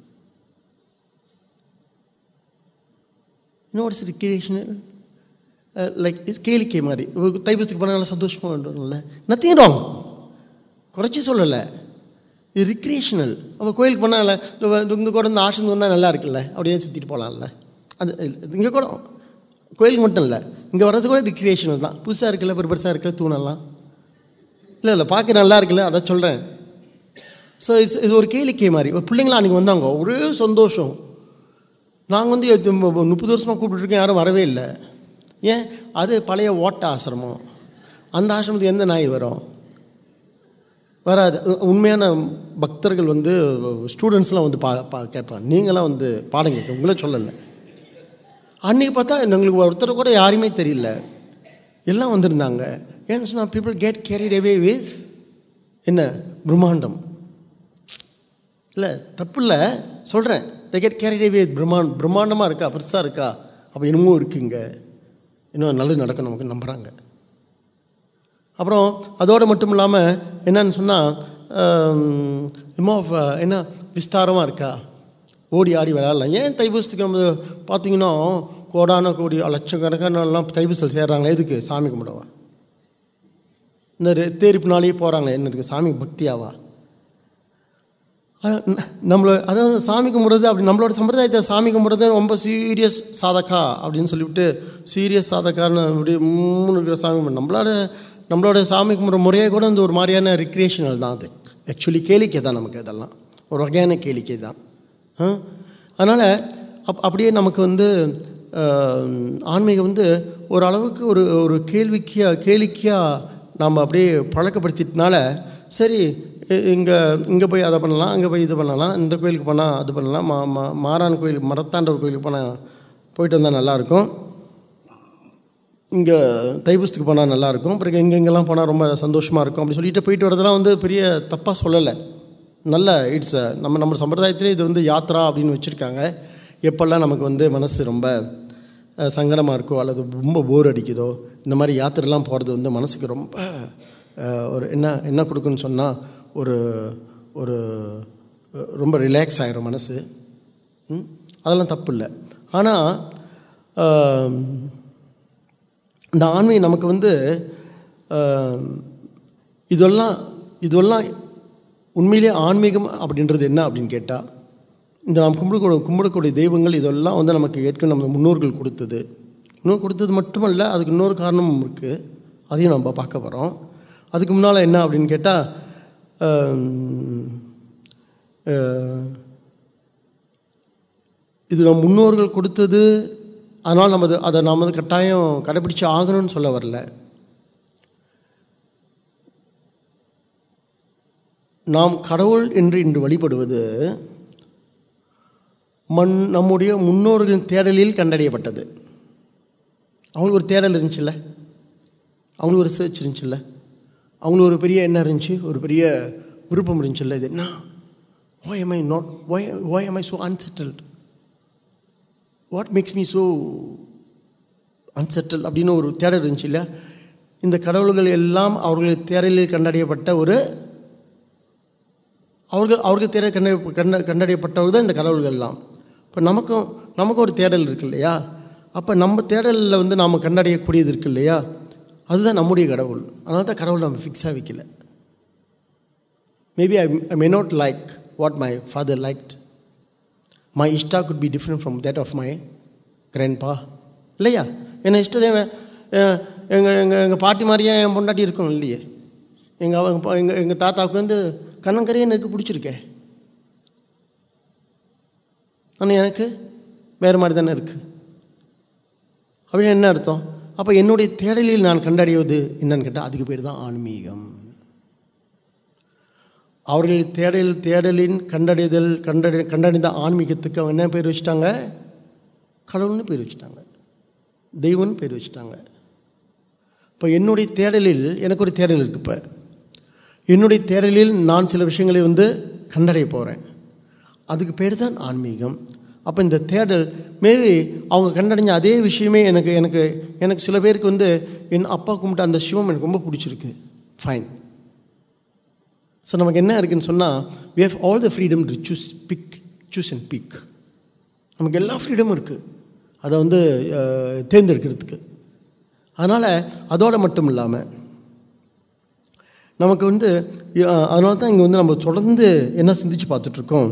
இன்னும் வாட்ஸ் ரிக்ரியேஷனல் லைக் இஸ் கேளிக்கை மாதிரி ஒரு தைப்பூசத்துக்கு போனால் நல்லா சந்தோஷமாக வேண்டும்ல நத்திங் ராங் குறைச்சி சொல்லலை இது ரிக்ரியேஷனல் நம்ம கோயிலுக்கு போனால் இங்கே கூட இந்த ஆசிரமம் வந்தால் நல்லா இருக்குல்ல அப்படியே சுற்றிட்டு போகலாம்ல அது இங்கே கூட கோயிலுக்கு மட்டும் இல்லை இங்கே வர்றது கூட ரிக்ரியேஷனல் தான் புதுசாக இருக்குல்ல பெரு பெருசாக இருக்குல்ல தூணெல்லாம் இல்லை இல்லை பார்க்க நல்லா இருக்குல்ல அதை சொல்கிறேன் ஸோ இட்ஸ் இது ஒரு கேளிக்கை மாதிரி ஒரு பிள்ளைங்களாம் அன்றைக்கி வந்தாங்க ஒரே சந்தோஷம் நாங்கள் வந்து எத்து- மு- மு- முப்பது வருஷமாக கூப்பிட்டுருக்கோம் யாரும் வரவே இல்லை ஏன் அது பழைய ஓட்ட ஆசிரமம் அந்த ஆசிரமத்துக்கு எந்த நாய் வரும் வராது உ- உண்மையான பக்தர்கள் வந்து ஸ்டூடெண்ட்ஸ்லாம் வந்து பா பா கேட்பாங்க நீங்களாம் வந்து பாடம் கேட்க உங்களே சொல்லலை அன்றைக்கி பார்த்தா எங்களுக்கு ஒருத்தர் கூட யாருமே தெரியல எல்லாம் வந்திருந்தாங்க ஏன்னு சொன்னால் people get carried away with என்ன பிரம்மாண்டம் இல்லை தப்பு இல்லை சொல்கிறேன் the get carried away with பிரம்மாண்ட் பிரம்மாண்டமாக இருக்கா பெருசாக இருக்கா அப்போ இன்னமும் இருக்குங்க இன்னும் நல்லது நடக்கும் நமக்கு நம்புகிறாங்க அப்புறம் அதோடு மட்டும் இல்லாமல் என்னன்னு சொன்னால் இமோ என்ன விஸ்தாரமாக இருக்கா ஓடி ஆடி விளையாடலாம் ஏன் தைப்பூசத்துக்கு நம்ம பார்த்தீங்கன்னா கோடான கோடி லட்சக்கணக்கான எல்லாம் தைப்பூசல் சேர்றாங்களே எதுக்கு சாமி கும்பிடவா இந்த ரெ- தேரிப்புனாலேயே போகிறாங்க என்னதுக்கு சாமி பக்தியாவா ஆனா, ந- நம்மள அதாவது சாமி கும்பிட்றது அப்படி நம்மளோட சம்பிரதாயத்தை சாமி கும்பிட்றது ரொம்ப சீரியஸ் சாதகா அப்படின்னு சொல்லிவிட்டு சீரியஸ் சாதகான்னு அப்படி மூணு இருக்கிற சாமி கும்பிடு நம்மளோட நம்மளோட சாமி கும்பிட்ற முறையே கூட இந்த ஒரு மாதிரியான ரிக்ரியேஷனல் தான் அது ஆக்சுவலி கேளிக்கை தான் நமக்கு இதெல்லாம் ஒரு வகையான கேளிக்கை தான் அதனால் அப் அப்படியே நமக்கு வந்து ஆஹ், ஆன்மீகம் வந்து ஒரு அளவுக்கு ஒரு ஒரு கேள்விக்கியாக கேளிக்கையாக நாம் அப்படியே பழக்கப்படுத்திட்டனால சரி இங்கே இங்கே போய் அதை பண்ணலாம் அங்கே போய் இது பண்ணலாம் இந்த கோயிலுக்கு போனால் அது பண்ணலாம் மா மா மாரான் கோயிலுக்கு மரத்தாண்டவர் கோயிலுக்கு போனால் போயிட்டு வந்தால் நல்லாயிருக்கும் இங்கே தைப்பூசத்துக்கு போனால் நல்லாயிருக்கும் பிறகு எங்கெங்கெல்லாம் போனால் ரொம்ப சந்தோஷமாக இருக்கும் அப்படி சொல்லிட்டு போயிட்டு வரதெல்லாம் வந்து பெரிய தப்பாக சொல்லலை நல்ல இட்ஸ் நம்ம நம்ம சம்பிரதாயத்திலே இது வந்து யாத்ரா அப்படின்னு வச்சுருக்காங்க எப்போல்லாம் நமக்கு வந்து மனசு ரொம்ப சங்கடமாக இருக்கோ அல்லது ரொம்ப போர் அடிக்குதோ இந்த மாதிரி யாத்திரைலாம் போகிறது வந்து மனசுக்கு ரொம்ப அஹ், ஒரு என்ன என்ன கொடுக்குன்னு சொன்னால் ஒரு ஒரு அஹ், ரொம்ப ரிலாக்ஸ் ஆகிரும் மனசு ம்? அதெல்லாம் தப்பு இல்லை ஆனால் இந்த ஆன்மீகம் நமக்கு வந்து ஆஹ், இதெல்லாம் இதெல்லாம் உண்மையிலே ஆன்மீகம் அப்படின்றது என்ன அப்படின்னு கேட்டால் இந்த நாம் கும்பிடக்கூடிய கும்பிடக்கூடிய தெய்வங்கள் இதெல்லாம் வந்து நமக்கு ஏற்கனவே நம்ம முன்னோர்கள் கொடுத்தது இன்னும் கொடுத்தது மட்டுமல்ல அதுக்கு இன்னொரு காரணமும் இருக்குது அதையும் நம்ம பார்க்க போகிறோம் அதுக்கு முன்னால் என்ன அப்படின்னு கேட்டால் இது நம்ம முன்னோர்கள் கொடுத்தது அதனால் நம்ம அது அதை நாம் வந்து கட்டாயம் கடைப்பிடிச்சு ஆகணும்னு சொல்ல வரல நாம் கடவுள் என்று இன்று வழிபடுவது மண் நம்முடைய முன்னோர்களின் தேடலில் கண்டறியப்பட்டது அவங்களுக்கு ஒரு தேடல் இருந்துச்சுல்ல அவங்களுக்கு ஒரு சர்ச் இருந்துச்சுல்ல அவங்களுக்கு ஒரு பெரிய என்ன இருந்துச்சு ஒரு பெரிய விருப்பம் இருந்துச்சுல்ல இது என்ன why am I not why why am I so unsettled what makes me so unsettle அப்படின்னு ஒரு தேடல் இருந்துச்சு இல்லையா இந்த கடவுள்கள் எல்லாம் அவர்களுடைய தேடலில் கண்டறியப்பட்ட ஒரு அவர்கள் அவர்கள் தேட கண்ட கண்ட கண்டறியப்பட்டவர்கள் தான் இந்த கடவுள்கள் எல்லாம் இப்போ நமக்கும் நமக்கும் ஒரு தேடல் இருக்கு இல்லையா அப்போ நம்ம தேடலில் வந்து நாம் கண்டறியக்கூடியது இருக்கு இல்லையா அதுதான் நம்முடைய கடவுள் அதனால தான் கடவுள் நம்ம ஃபிக்ஸாக வைக்கல maybe I I may not like what my father liked my ishta could be different from that of my grandpa இல்லையா என்ன இஷ்டதேவன் எங்கள் எங்கள் எங்கள் பாட்டி மாதிரியே என் பொண்டாட்டி இருக்கும் இல்லையே எங்கள் அவங்க எங்கள் எங்கள் தாத்தாவுக்கு வந்து கண்ணங்கரையே எனக்கு பிடிச்சிருக்கே ஆனால் எனக்கு வேறு மாதிரி தானே இருக்குது அப்படின்னு என்ன அர்த்தம் அப்போ என்னுடைய தேடலில் நான் கண்டடைவது என்னன்னு கேட்டால் அதுக்கு பேர் தான் ஆன்மீகம் அவர்கள் தேடல் தேடலின் கண்டடைதல் கண்டடை கண்டடைந்த ஆன்மீகத்துக்கு அவங்க என்ன பேர் வச்சுட்டாங்க கடவுள்னு பேர் வச்சுட்டாங்க தெய்வம்னு பேர் வச்சுட்டாங்க இப்போ என்னுடைய தேடலில் எனக்கு ஒரு தேடல் இருக்குது இப்போ என்னுடைய தேடலில் நான் சில விஷயங்களை வந்து கண்டடைய போகிறேன் அதுக்கு பேர் தான் ஆன்மீகம் அப்போ இந்த தேடல் மேபி அவங்க கண்டடைஞ்ச அதே விஷயமே எனக்கு எனக்கு எனக்கு சில பேருக்கு வந்து என் அப்பா கும்பிட்ட அந்த சிவம் எனக்கு ரொம்ப பிடிச்சிருக்கு ஃபைன் ஸோ நமக்கு என்ன இருக்குன்னு சொன்னால் we have all the freedom to choose pick choose and pick நமக்கு எல்லா ஃப்ரீடமும் இருக்குது அதை வந்து அஹ், தேர்ந்தெடுக்கிறதுக்கு அதனால் அதோடு மட்டும் இல்லாமல் நமக்கு வந்து அஹ், அதனால தான் இங்கே வந்து நம்ம தொடர்ந்து என்ன சிந்திச்சு பார்த்துட்ருக்கோம்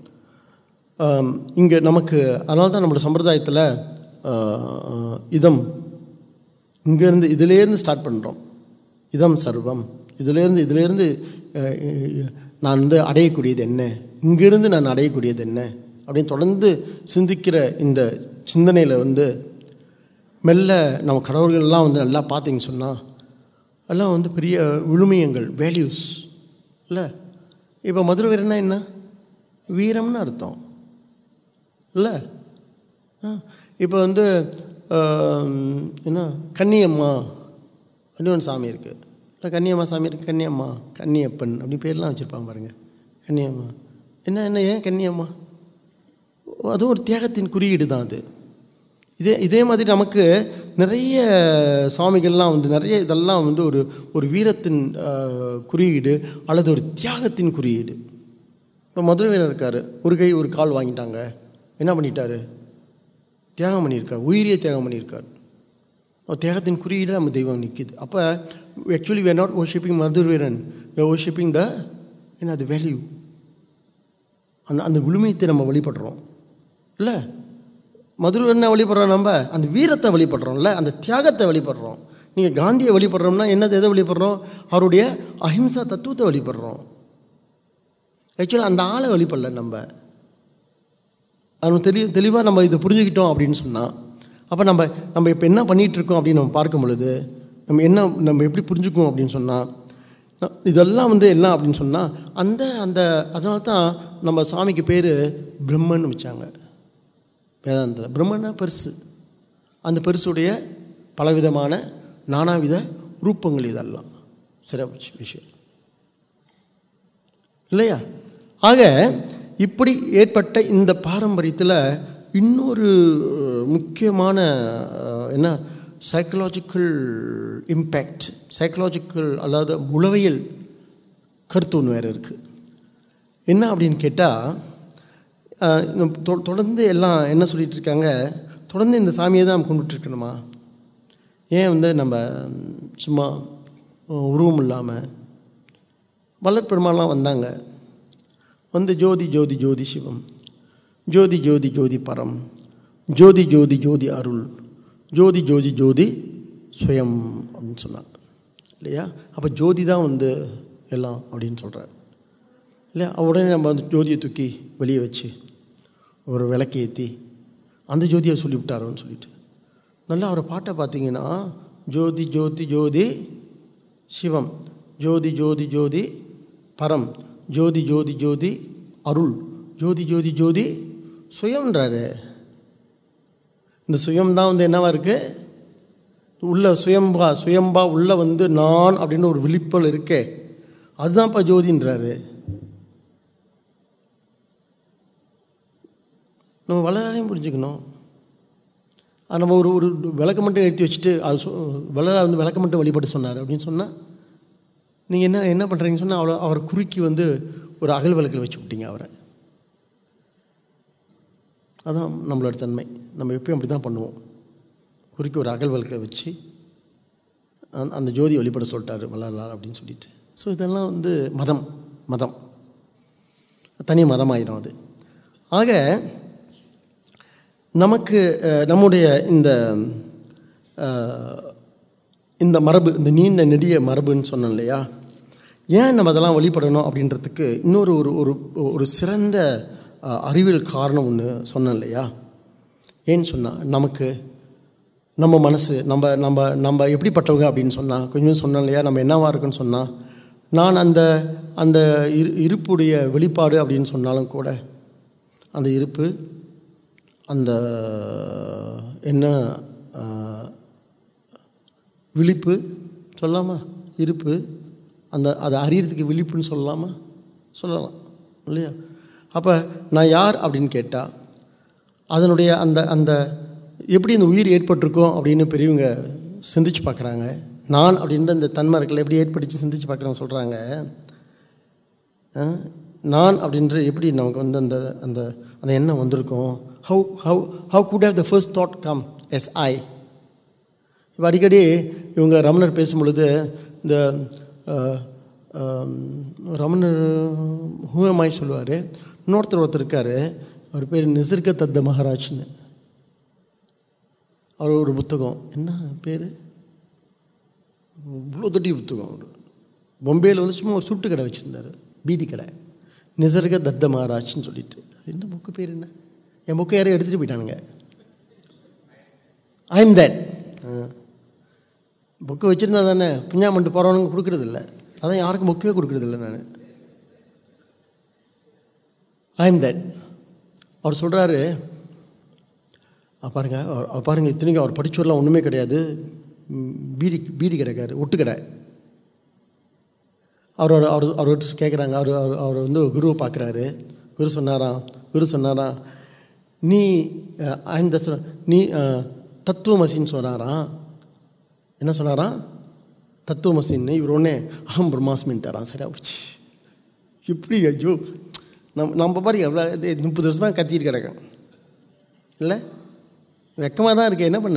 இங்கே நமக்கு அதனால தான் நம்மளோட சம்பிரதாயத்தில் அஹ், இதம் இங்கேருந்து இதிலேருந்து ஸ்டார்ட் பண்ணுறோம் இதம் சர்வம் இதிலேருந்து இதிலேருந்து அஹ், அஹ், நான் வந்து அடையக்கூடியது என்ன இங்கேருந்து நான் அடையக்கூடியது என்ன அப்படின்னு தொடர்ந்து சிந்திக்கிற இந்த சிந்தனையில் வந்து மெல்ல நம்ம கடவுள்கள்லாம் வந்து நல்லா பார்த்தீங்க சொன்னால் எல்லாம் வந்து பெரிய விழுமியங்கள் வேல்யூஸ் இல்லை இப்போ மதுரை வீரன்னா என்ன வீரம்னு அர்த்தம் இல்லை இப்போ வந்து ஆம், என்ன கன்னியம்மா அப்படின்னு ஒரு சாமி இருக்குது இல்லை கன்னியம்மா சாமி இருக்குது கன்னியம்மா கன்னியப்பன் அப்படி பேர்லாம் வச்சுருப்பாங்க பாருங்கள் கன்னியம்மா என்ன என்ன ஏன் கன்னியம்மா அதுவும் ஒரு தியாகத்தின் குறியீடு தான் அது இதே இதே மாதிரி நமக்கு நிறைய சாமிகள்லாம் வந்து நிறைய இதெல்லாம் வந்து ஒரு ஒரு வீரத்தின் ஆஹ், குறியீடு அல்லது ஒரு தியாகத்தின் குறியீடு இப்போ மதுரை வீரர் இருக்கார் ஒரு கை ஒரு கால் வாங்கிட்டாங்க என்ன பண்ணிட்டாரு தியாகம் பண்ணியிருக்கார் உயிரியை தியாகம் பண்ணியிருக்கார் அவர் தியாகத்தின் குறியீடு நம்ம தெய்வம் நிற்கிது அப்போ actually we are not worshipping Madurai Veeran we are worshipping த என்ன அது வேல்யூ அந்த அந்த விழுமியத்தை நம்ம வழிபடுறோம் இல்லை மதுரை என்ன வழிபடுறோம் நம்ம அந்த வீரத்தை வழிபடுறோம்ல அந்த தியாகத்தை வழிபடுறோம் நீங்கள் காந்தியை வழிபடுறோம்னா என்னது எதை வழிபடுறோம் அவருடைய அஹிம்சா தத்துவத்தை வழிபடுறோம் ஆக்சுவலாக அந்த ஆளை வழிபடல நம்ம அவன் தெளி தெளிவாக நம்ம இதை புரிஞ்சுக்கிட்டோம் அப்படின்னு சொன்னால் அப்போ நம்ம நம்ம இப்போ என்ன பண்ணிகிட்டு இருக்கோம் அப்படின்னு நம்ம பார்க்கும் பொழுது நம்ம என்ன நம்ம எப்படி புரிஞ்சுக்குவோம் அப்படின்னு சொன்னால் இதெல்லாம் வந்து என்ன அப்படின்னு சொன்னால் அந்த அந்த அதனால தான் நம்ம சாமிக்கு பேர் பிரம்மன் வச்சாங்க வேதாந்தத்தில் பிரம்மன்னா பெருசு அந்த பெருசுடைய பலவிதமான நானாவித ரூபங்கள் இதெல்லாம் சிறப்பு விஷயம் இல்லையா ஆக இப்படி ஏற்பட்ட இந்த பாரம்பரியத்தில் இன்னொரு அஹ், முக்கியமான அஹ், என்ன சைக்கலாஜிக்கல் இம்பேக்ட் சைக்கலாஜிக்கல் அதாவது உளவியல் கருத்து ஒன்று வேறு இருக்குது என்ன அப்படின்னு கேட்டால் தொடர்ந்து எல்லாம் என்ன சொல்லிட்டு இருக்காங்க தொடர்ந்து இந்த சாமியை தான் கும்பிட்டு இருக்கணுமா ஏன் வந்து நம்ம ம், சும்மா அஹ், உருவம் இல்லாமல் வல்லற் பெருமாள்லாம் வந்தாங்க வந்து ஜோதி ஜோதி ஜோதி சிவம் ஜோதி ஜோதி ஜோதி பரம் ஜோதி ஜோதி ஜோதி அருள் ஜோதி ஜோதி ஜோதி ஸ்வயம் அப்படின்னு சொன்னாங்க இல்லையா அப்போ ஜோதி தான் வந்து எல்லாம் அப்படின்னு சொல்கிறார் இல்லையா உடனே நம்ம வந்து ஜோதியை தூக்கி வெளியே வச்சு ஒரு விளக்கு ஏற்றி அந்த ஜோதியை சொல்லிவிட்டாரோன்னு சொல்லிட்டு நல்லா அவரை பாட்டை பார்த்தீங்கன்னா ஜோதி ஜோதி ஜோதி சிவம் ஜோதி ஜோதி ஜோதி பரம் ஜோதி ஜோதி ஜோதி அருள் ஜோதி ஜோதி ஜோதி சுயம்ன்றாரு இந்த சுயம் தான் வந்து என்னவா இருக்கு உள்ள சுயம்பா சுயம்பா உள்ள வந்து நான் அப்படின்னு ஒரு விழிப்பல் இருக்கே அதுதான்ப்பா ஜோதின்றாரு நம்ம வளராலையும் புரிஞ்சுக்கணும் அது நம்ம ஒரு ஒரு விளக்க மட்டும் எடுத்து வச்சுட்டு அது சொ- வளர வந்து விளக்க மட்டும் வழிபட சொன்னார் அப்படின்னு சொன்னால் நீங்கள் என்ன என்ன பண்ணுறீங்கன்னு சொன்னால் அவரை அவரை குறுக்கி வந்து ஒரு அகல் விளக்கில் வச்சு விட்டீங்க அவரை அதான் நம்மளோட தன்மை நம்ம எப்பயும் அப்படி தான் பண்ணுவோம் குறுக்கி ஒரு அகல் விளக்கை வச்சு அந்த அந்த ஜோதி வழிபட சொல்லிட்டாரு வளரலார் அப்படின்னு சொல்லிட்டு ஸோ இதெல்லாம் வந்து மதம் மதம் தனி மதமாயிடும் அது ஆக நமக்கு அஹ், நம்முடைய இந்த அஹ், இந்த மரபு இந்த நீண்ட நெடிய மரபுன்னு சொன்னோம் இல்லையா ஏன் நம்ம அதெல்லாம் வழிபடணும் அப்படின்றதுக்கு இன்னொரு ஒரு ஒரு ஒரு சிறந்த அஹ், அறிவியல் காரணம் ஒன்று சொன்னேன் இல்லையா ஏன்னு சொன்னால் நமக்கு நம்ம மனசு நம்ம நம்ம நம்ம எப்படிப்பட்டவங்க அப்படின்னு சொன்னால் கொஞ்சம் சொன்னோம் இல்லையா நம்ம என்னவா இருக்குன்னு சொன்னால் நான் அந்த அந்த இரு இருப்புடைய வெளிப்பாடு அப்படின்னு சொன்னாலும் கூட அந்த இருப்பு அந்த என்ன ஆஹ், விழிப்பு சொல்லலாமா இருப்பு அந்த அதை அறியறதுக்கு விழிப்புன்னு சொல்லலாமா சொல்லலாம் இல்லையா அப்போ நான் யார் அப்படின்னு கேட்டால் அதனுடைய அந்த அந்த எப்படி இந்த உயிர் ஏற்பட்டிருக்கோம் அப்படின்னு பெரியவங்க சிந்திச்சு பார்க்குறாங்க நான் அப்படின்ற இந்த தன்மை இருக்குல்ல எப்படி ஏற்படுத்தி சிந்திச்சு பார்க்குறவங்க சொல்கிறாங்க நான் அப்படின்ற எப்படி நமக்கு வந்து அந்த அந்த அந்த எண்ணம் வந்திருக்கும் how how how could how the first thought come as I இப்போ அடிக்கடி இவங்க ரமணர் பேசும் பொழுது இந்த அஹ், ஆம், ரமணர் ஹூயமாய் சொல்லுவார் இன்னொருத்தர் ஒருத்தர் இருக்கார் அவர் பேர் நிசர்க தத்த மகாராஜ்னு அவர் ஒரு புத்தகம் என்ன பேர் இவ்வளோ தொட்டி புத்தகம் அவர் பொம்பேயில் வந்து சும்மா ஒரு சுட்டு கடை வச்சுருந்தார் பீடி கடை நிசர்க தத்த மகாராஜ்னு சொல்லிட்டு என்ன புக்கு பேர் என்ன என் புக்கை யாரும் எடுத்துகிட்டு போயிட்டானுங்க ஐ எம் தட் புக்கு வச்சுருந்தா தானே புஞ்சாமண்டு போகிறவனுங்க கொடுக்குறதில்ல அதான் யாருக்கும் புக்கே கொடுக்குறதில்ல நான் ஐ எம் தட் அவர் சொல்கிறாரு பாருங்க அவர் அவர் பாருங்க இத்தனைக்கும் அவர் படிச்சவரெலாம் ஒன்றுமே கிடையாது ம், பீடி பீடி கிடைக்காரு ஒட்டு கடை அவர் அவர் அவர் அவர்கிட்ட கேட்குறாங்க அவர் அவர் அவர் வந்து குருவை பார்க்குறாரு குரு சொன்னாராம் குரு சொன்னாராம் நீ அந்த நீ அஹ், தத்துவமசின்னு சொன்னாராம் என்ன சொன்னாராம் தத்துவமசின்னு இவர் ஒன்றே அகம் பிரம்மாஸ்மின்ட்டாராம் சரியா போச்சு எப்படி ஐயோ நம்ம நம்ம பாருங்க எவ்வளோ இது முப்பது வருஷமாக கத்திட்டு கிடக்கேன் இல்லை வெக்கமாக தான் இருக்கு என்ன பண்ண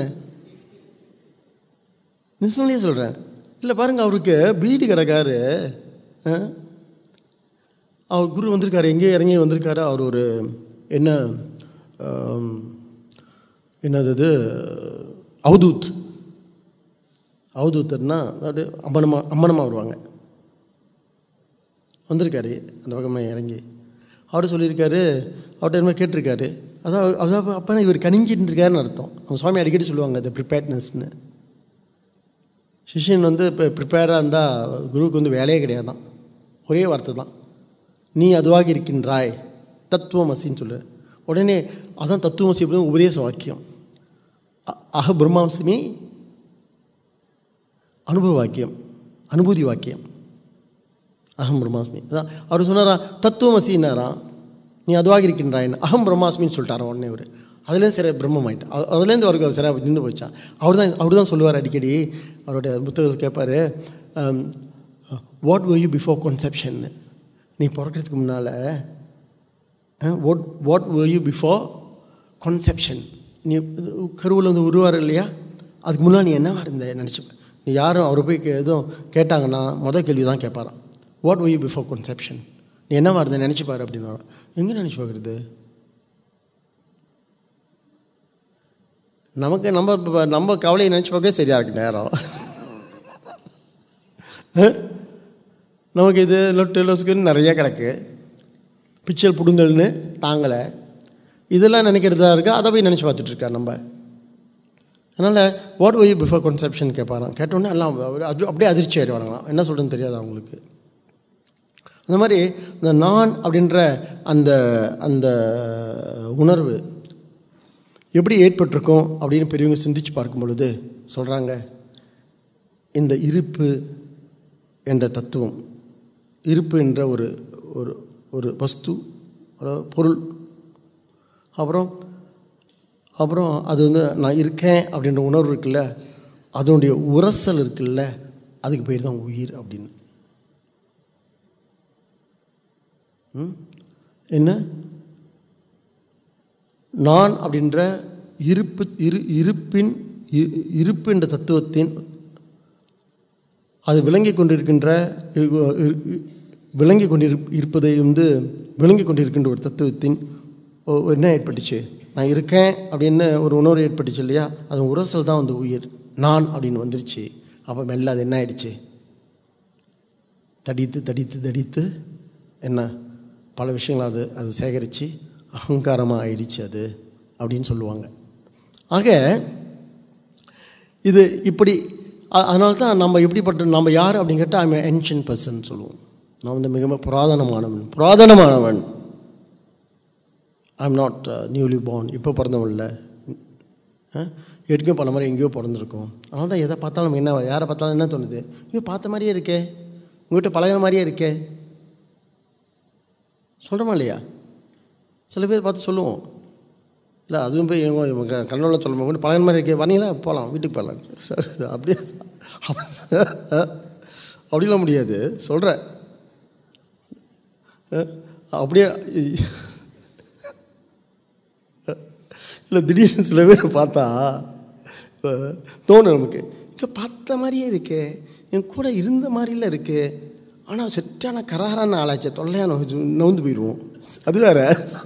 நிஸ்மலையே சொல்கிறேன் இல்லை பாருங்க அவருக்கு பீடி கிடக்காரு ஆ? அவர் குரு வந்திருக்காரு எங்கேயோ இறங்கி வந்திருக்காரு அவர் ஒரு என்ன ஆம், என்னது இது அவதூத் அவதூத்தர்னா அதாவது அம்மனமாக அம்மனமாக வருவாங்க வந்திருக்காரு அந்த பக்கமாக இறங்கி அவர் சொல்லியிருக்காரு அவர்கிட்ட என்ன கேட்டிருக்காரு அதான் அவர்- அதான் அப்போ இவர் கனிஞ்சு இருந்திருக்காருன்னு அர்த்தம் நம்ம சுவாமி அடிக்கடி சொல்லுவாங்க அந்த ப்ரிப்பேர்ட்னஸ்னு சிஷ்யன் வந்து இப்போ ப்ரிப்பேராக இருந்தால் குருவுக்கு வந்து வேலையே கிடையாதான் ஒரே வார்த்தை தான் நீ அதுவாக இருக்கின்றாய் தத்துவமசின்னு சொல்லு உடனே அதான் தத்துவமசி அப்படின்னு உபதேச வாக்கியம் அ- அக பிரம்மாம்சமே அனுபவ வாக்கியம் அனுபூதி வாக்கியம் அகம் பிரம்மாஸ்மி அதான் அவர் சொன்னாரா தத்துவமசின்னாராம் நீ அதுவாக இருக்கின்றாயின் அகம் பிரம்மாஸ்மின்னு சொல்லிட்டாராம் உடனே அவர் அதுலேருந்து சரி பிரம்மம் ஆயிட்டான் அது- அதுலேருந்து அவருக்கு அவர் சரியாக நின்று போச்சான் அவர் தான் அவர் தான் சொல்லுவார் அடிக்கடி அவருடைய புத்தகத்தில் கேட்பார் what were you before conception நீ பிறக்கிறதுக்கு முன்னால் what what were you before conception நீ கருவில் வந்து உருவார் இல்லையா அதுக்கு முன்னால் நீ என்னவா இருந்த நினச்சி நீ யாரும் அவரை போய் கே- எதுவும் கேட்டாங்கன்னா முதல் கேள்வி தான் கேட்பாராம் what were you before conception நீ என்னவா இருந்த நினச்சி பாரு அப்படின்னு எங்கே நினச்சி பார்க்குறது நமக்கு நம்ம ப- நம்ம கவலையை நினச்சி பார்க்கவே சரியாக இருக்கு நேரம் நமக்கு இது லொட்டு லொசுக்குன்னு நிறைய கிடக்கு பிச்சல் புடுங்கல்னு தாங்கலை இதெல்லாம் நினைக்கிறதா இருக்கா அதை போய் நினச்சி பார்த்துட்டு இருக்கா நம்ம அதனால் வாட் ஒய் பிஃபோர் கன்செப்ஷன் கேட்பாராம் கேட்டோன்னே எல்லாம் அவர் அது அப்படியே அதிர்ச்சி ஆயிடுவாங்களாம் என்ன சொல்கிறேன்னு தெரியாது அவங்களுக்கு அந்த மாதிரி இந்த நான் அப்படின்ற அந்த அந்த உணர்வு எப்படி ஏற்பட்டிருக்கும் அப்படின்னு பெரியவங்க சிந்திச்சு பார்க்கும் பொழுது சொல்கிறாங்க இந்த இருப்பு என்ற தத்துவம் இருப்பு என்ற ஒரு ஒரு ஒரு வஸ்து ஒரு பொருள் அப்புறம் அப்புறம் அது வந்து நான் இருக்கேன் அப்படின்ற உணர்வு இருக்குல்ல அதனுடைய உரசல் இருக்குல்ல அதுக்கு பேர் தான் உயிர் அப்படின்னு ம்? என்ன நான் அப்படின்ற இருப்பு இரு இருப்பின் இ- இருப்பு என்ற தத்துவத்தின் அது விளங்கி கொண்டிருக்கின்ற இரு- இரு- விளங்கி கொண்டிரு இருப்பதை வந்து விளங்கி கொண்டிருக்கின்ற ஒரு தத்துவத்தின் ஒ- என்ன ஏற்பட்டுச்சு நான் இருக்கேன் அப்படின்னு ஒரு உணர்வு ஏற்பட்டுச்சு இல்லையா அது உரசல் தான் வந்து உயிர் நான் அப்படின்னு வந்துருச்சு அப்போ மெல்ல அது என்ன ஆயிடுச்சு தடித்து தடித்து தடித்து என்ன பல விஷயங்கள் அது அது சேகரித்து அகங்காரமாக ஆயிடுச்சு அது அப்படின்னு சொல்லுவாங்க ஆக இது இப்படி அ- அதனால தான் நம்ம எப்படிப்பட்ட நம்ம யார் அப்படின்னு கேட்டால் ஐம் ஏன்ஷியன் பர்சன் சொல்லுவோம் நான் வந்து மிக புராதனமானவன் புராதனமானவன் ஐம் நாட் நியூலி born இப்போ பிறந்தவன் இல்லை எதுக்கும் பண்ண மாதிரி எங்கேயோ பிறந்திருக்கோம் அதனால தான் எதை பார்த்தாலும் நமக்கு என்ன யாரை பார்த்தாலும் என்ன தோணுது ஐயோ பார்த்த மாதிரியே இருக்கே உங்கள்கிட்ட பழகிற மாதிரியே இருக்கே சொல்கிறோமா இல்லையா சில பேர் பார்த்து சொல்லுவோம் இல்லை அதுவும் போய் இவங்க இவங்க கண்ணோட சொல்ல முடியும் பழைய மாதிரி இருக்கே வரீங்களா போகலாம் வீட்டுக்கு போகலாம் சார் அப்படியே அப்படி- அப்படிலாம் முடியாது சொல்கிறேன் அப்படியே இல்லை திடீர்னு சில பேர் பார்த்தா அஹ், தோணும் நமக்கு இங்கே பார்த்த மாதிரியே இருக்கே என் கூட இருந்த மாதிரில இருக்கு ஆனால் செட்டான கராரான ஆளாச்சே தொல்லையான நவுந்து போயிடுவோம் அது வேற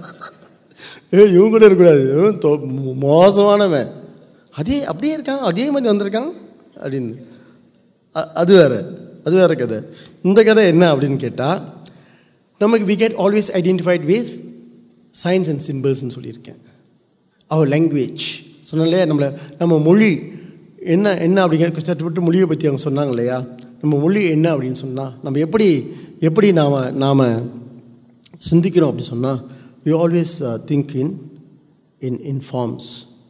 ஏ இவங்க கூட இருக்கக்கூடாது இவன் தொ- மோ- மோசமானவன் அதே அப்படியே இருக்கான் அதே மாதிரி வந்திருக்கான் அப்படின்னு அ- அது வேற அது வேற கதை இந்த கதை என்ன அப்படின்னு கேட்டால் நமக்கு we get always identified with science and சிம்பிள்ஸ்னு சொல்லியிருக்கேன் அவர் லாங்குவேஜ் சொன்னேன் இல்லையா நம்மளை நம்ம மொழி என்ன என்ன அப்படிங்கிற சட்டுப்பட்டு மொழியை பற்றி அவங்க சொன்னாங்க இல்லையா நம்ம மொழி என்ன அப்படின்னு சொன்னால் நம்ம எப்படி எப்படி நாம் நாம் சிந்திக்கிறோம் அப்படின்னு சொன்னால் we always think in in in forms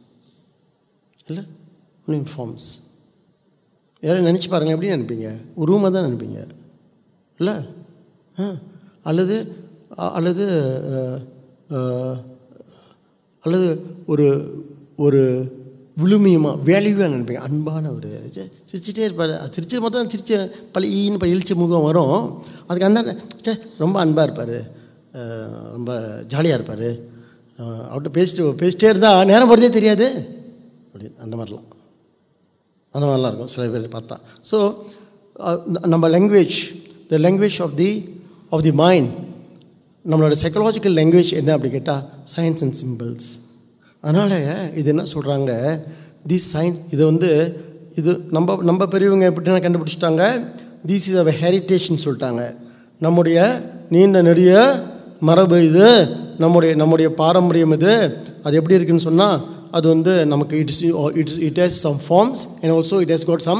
இல்லை இன் ஃபார்ம்ஸ் யாரும் நினச்சி பாருங்கள் எப்படி நினைப்பீங்க உருவமாக தான் நினைப்பீங்க இல்லை ஆ அல்லது அ- அல்லது அஹ், அஹ், அல்லது ஒரு ஒரு விழுமியமாக வேல்யூவாக நினைப்பீங்க அன்பான ஒரு ச்சே, சிரிச்சிட்டே இருப்பார் சிரிச்சு மட்டும் தான் சிரிச்ச பழின்னு இப்போ இழிச்ச முகம் வரும் அதுக்கு அந்த சே ரொம்ப அன்பாக இருப்பார் ரொம்ப ஜாலியாக இருப்பார் அவர்கிட்ட பேசிட்டு பேசிட்டே இருந்தால் நேரம் போகிறதே தெரியாது அப்படின்னு அந்த மாதிரிலாம் அந்த மாதிரிலாம் இருக்கும் சில பேர் பார்த்தா ஸோ நம்ம language the language of the of the mind நம்மளோட சைக்கலாஜிக்கல் லாங்குவேஜ் என்ன அப்படி கேட்டால் சயின்ஸ் அண்ட் சிம்பிள்ஸ் அதனால் இது என்ன சொல்கிறாங்க தி சயின்ஸ் இது வந்து இது நம்ம நம்ம பெரியவங்க எப்படின்னா கண்டுபிடிச்சிட்டாங்க திஸ் இஸ் அவ ஹெரிட்டேஜ்னு சொல்லிட்டாங்க நம்முடைய நீண்ட நெடிய மரபு இது நம்முடைய நம்முடைய பாரம்பரியம் இது அது எப்படி இருக்குன்னு சொன்னால் அது வந்து நமக்கு it's it's it has some forms and also it has got some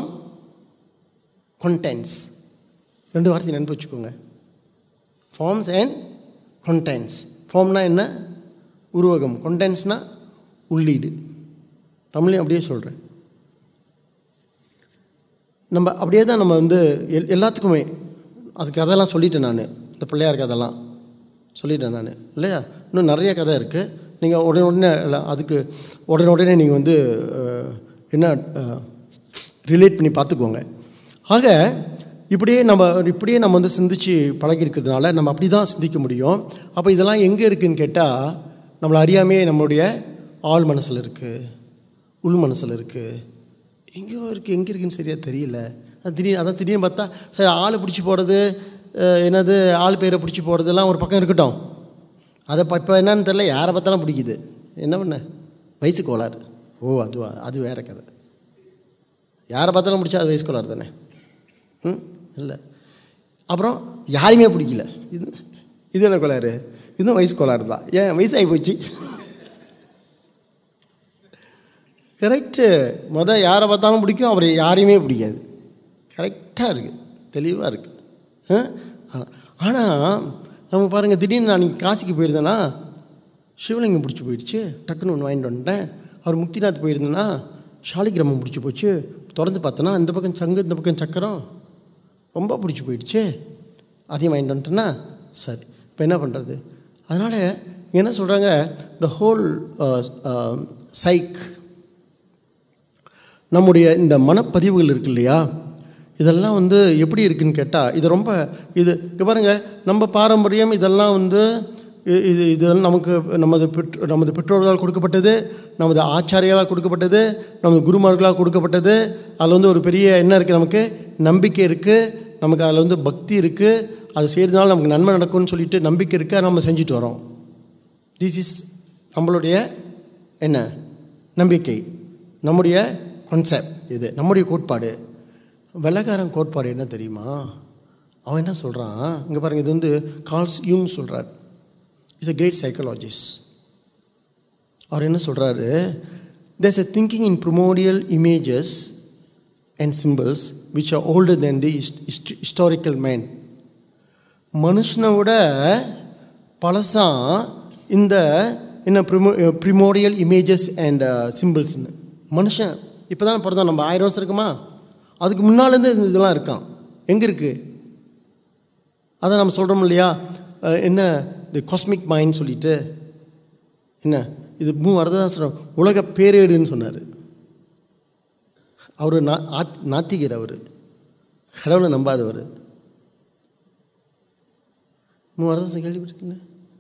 contents ரெண்டு வார்த்தை நினைப்பு வச்சுக்கோங்க ஃபார்ம்ஸ் அண்ட் contents ஃபார்ம்னா என்ன உருவகம் contents-னா உள்ளீடு தமிழையும் அப்படியே சொல்கிறேன் நம்ம அப்படியே தான் நம்ம வந்து எல் எல்லாத்துக்குமே அதுக்கு கதையெல்லாம் சொல்லிட்டேன் நான் இந்த பிள்ளையார் கதைலாம் சொல்லிட்டேன் நான் இல்லையா இன்னும் நிறைய கதை இருக்குது நீங்கள் உடனே உடனே இல்ல, அதுக்கு உடனே உடனே நீங்கள் வந்து அஹ், என்ன ரிலேட் பண்ணி பார்த்துக்கோங்க ஆக இப்படியே நம்ம இப்படியே நம்ம வந்து சிந்திச்சு பழகிருக்கிறதுனால நம்ம அப்படி தான் சிந்திக்க முடியும் அப்போ இதெல்லாம் எங்கே இருக்குன்னு கேட்டால் நம்மளை அறியாமையே நம்மளுடைய ஆள் மனசில் இருக்குது உள் மனசில் இருக்குது எங்கேயோ இருக்குது எங்கே இருக்குன்னு சரியாக தெரியல அது திடீர்னு அதான் திடீர்னு பார்த்தா சரி ஆள் பிடிச்சி போகிறது அஹ், என்னது ஆள் பேரை பிடிச்சி போகிறதெல்லாம் ஒரு பக்கம் இருக்கட்டும் அதை இப்போ இப்போ என்னன்னு தெரில யாரை பார்த்தாலும் பிடிக்குது என்ன பண்ண வயசு கோளாறு ஓ அதுவா அது வேற கதை யாரை பார்த்தாலும் பிடிச்சா அது வயசு கோளாறு தானே ம் இல்லை அப்புறம் யாரையுமே பிடிக்கல இது இது என்ன கோளாறு இதுவும் வயசு கோளாறு தான் ஏன் வயசாகி போச்சு கரெக்டு மொதல் யாரை பார்த்தாலும் பிடிக்கும் அப்புறம் யாரையுமே பிடிக்காது கரெக்டாக இருக்குது தெளிவாக இருக்குது ஆனால் நம்ம பாருங்கள் திடீர்னு நான் இன்னைக்கு காசிக்கு போயிருந்தேன்னா சிவலிங்கம் பிடிச்சி போயிடுச்சு டக்குன்னு ஒன்று வாங்கிட்டு வந்துட்டேன் அவர் முக்திநாத் போயிருந்தேன்னா சாலிகிராமம் பிடிச்சி போச்சு திறந்து பார்த்தேன்னா இந்த பக்கம் சங்கு இந்த பக்கம் சக்கரம் ரொம்ப பிடிச்சி போயிடுச்சு அதையும் வாங்கிட்டு வந்துட்டேன்னா சரி இப்போ என்ன பண்ணுறது அதனால் என்ன சொல்கிறாங்க த ஹோல் சைக் நம்முடைய இந்த மனப்பதிவுகள் இருக்கு இல்லையா இதெல்லாம் வந்து எப்படி இருக்குன்னு கேட்டால் இது ரொம்ப இது இங்கே பாருங்கள் நம்ம பாரம்பரியம் இதெல்லாம் வந்து இ- இது இது நமக்கு நமது பெற்றோ நமது பெற்றோர்களால் கொடுக்கப்பட்டது நமது ஆச்சாரியால் கொடுக்கப்பட்டது நமது குருமார்களால் கொடுக்கப்பட்டது அதில் வந்து ஒரு பெரிய என்ன இருக்குது நமக்கு நம்பிக்கை இருக்குது நமக்கு அதில் வந்து பக்தி இருக்குது அது செய்கிறதுனால நமக்கு நன்மை நடக்கும்னு சொல்லிட்டு நம்பிக்கை இருக்குது அதை நம்ம செஞ்சுட்டு வரோம் திஸ் இஸ் நம்மளுடைய என்ன நம்பிக்கை நம்முடைய கான்செப்ட் இது நம்முடைய கோட்பாடு வெள்ளக்காரன் கோட்பாடு என்ன தெரியுமா அவன் என்ன சொல்கிறான் இங்கே பாருங்கள் இது வந்து கால்ஸ் யூங் சொல்கிறார் இஸ் a கிரேட் சைக்காலஜிஸ்ட் அவர் என்ன சொல்கிறாரு there's a thinking in primordial images and symbols which are older than the hist- hist- historical man. மனுஷனை விட பழசாம் இந்த என்ன ப்ரிமோ ப்ரிமோடியல் இமேஜஸ் அண்ட் சிம்பிள்ஸ்னு மனுஷன் இப்போ தான் பிறந்தோம் நம்ம ஆயிரம் வருஷம் இருக்குமா அதுக்கு முன்னாலேருந்து இதெல்லாம் இருக்கான் எங்கே இருக்குது அதை நம்ம சொல்கிறோம் இல்லையா அஹ், என்ன இந்த காஸ்மிக் மைண்ட் சொல்லிட்டு என்ன இது மூ வரதான் சொல்கிறோம் உலக பேரேடுன்னு சொன்னார் அவர் நா ஆத் நாத்திகர் அவர் கடவுளை நம்பாதவர் மூ வரதாசம் கேள்விப்பட்டிருக்கீங்க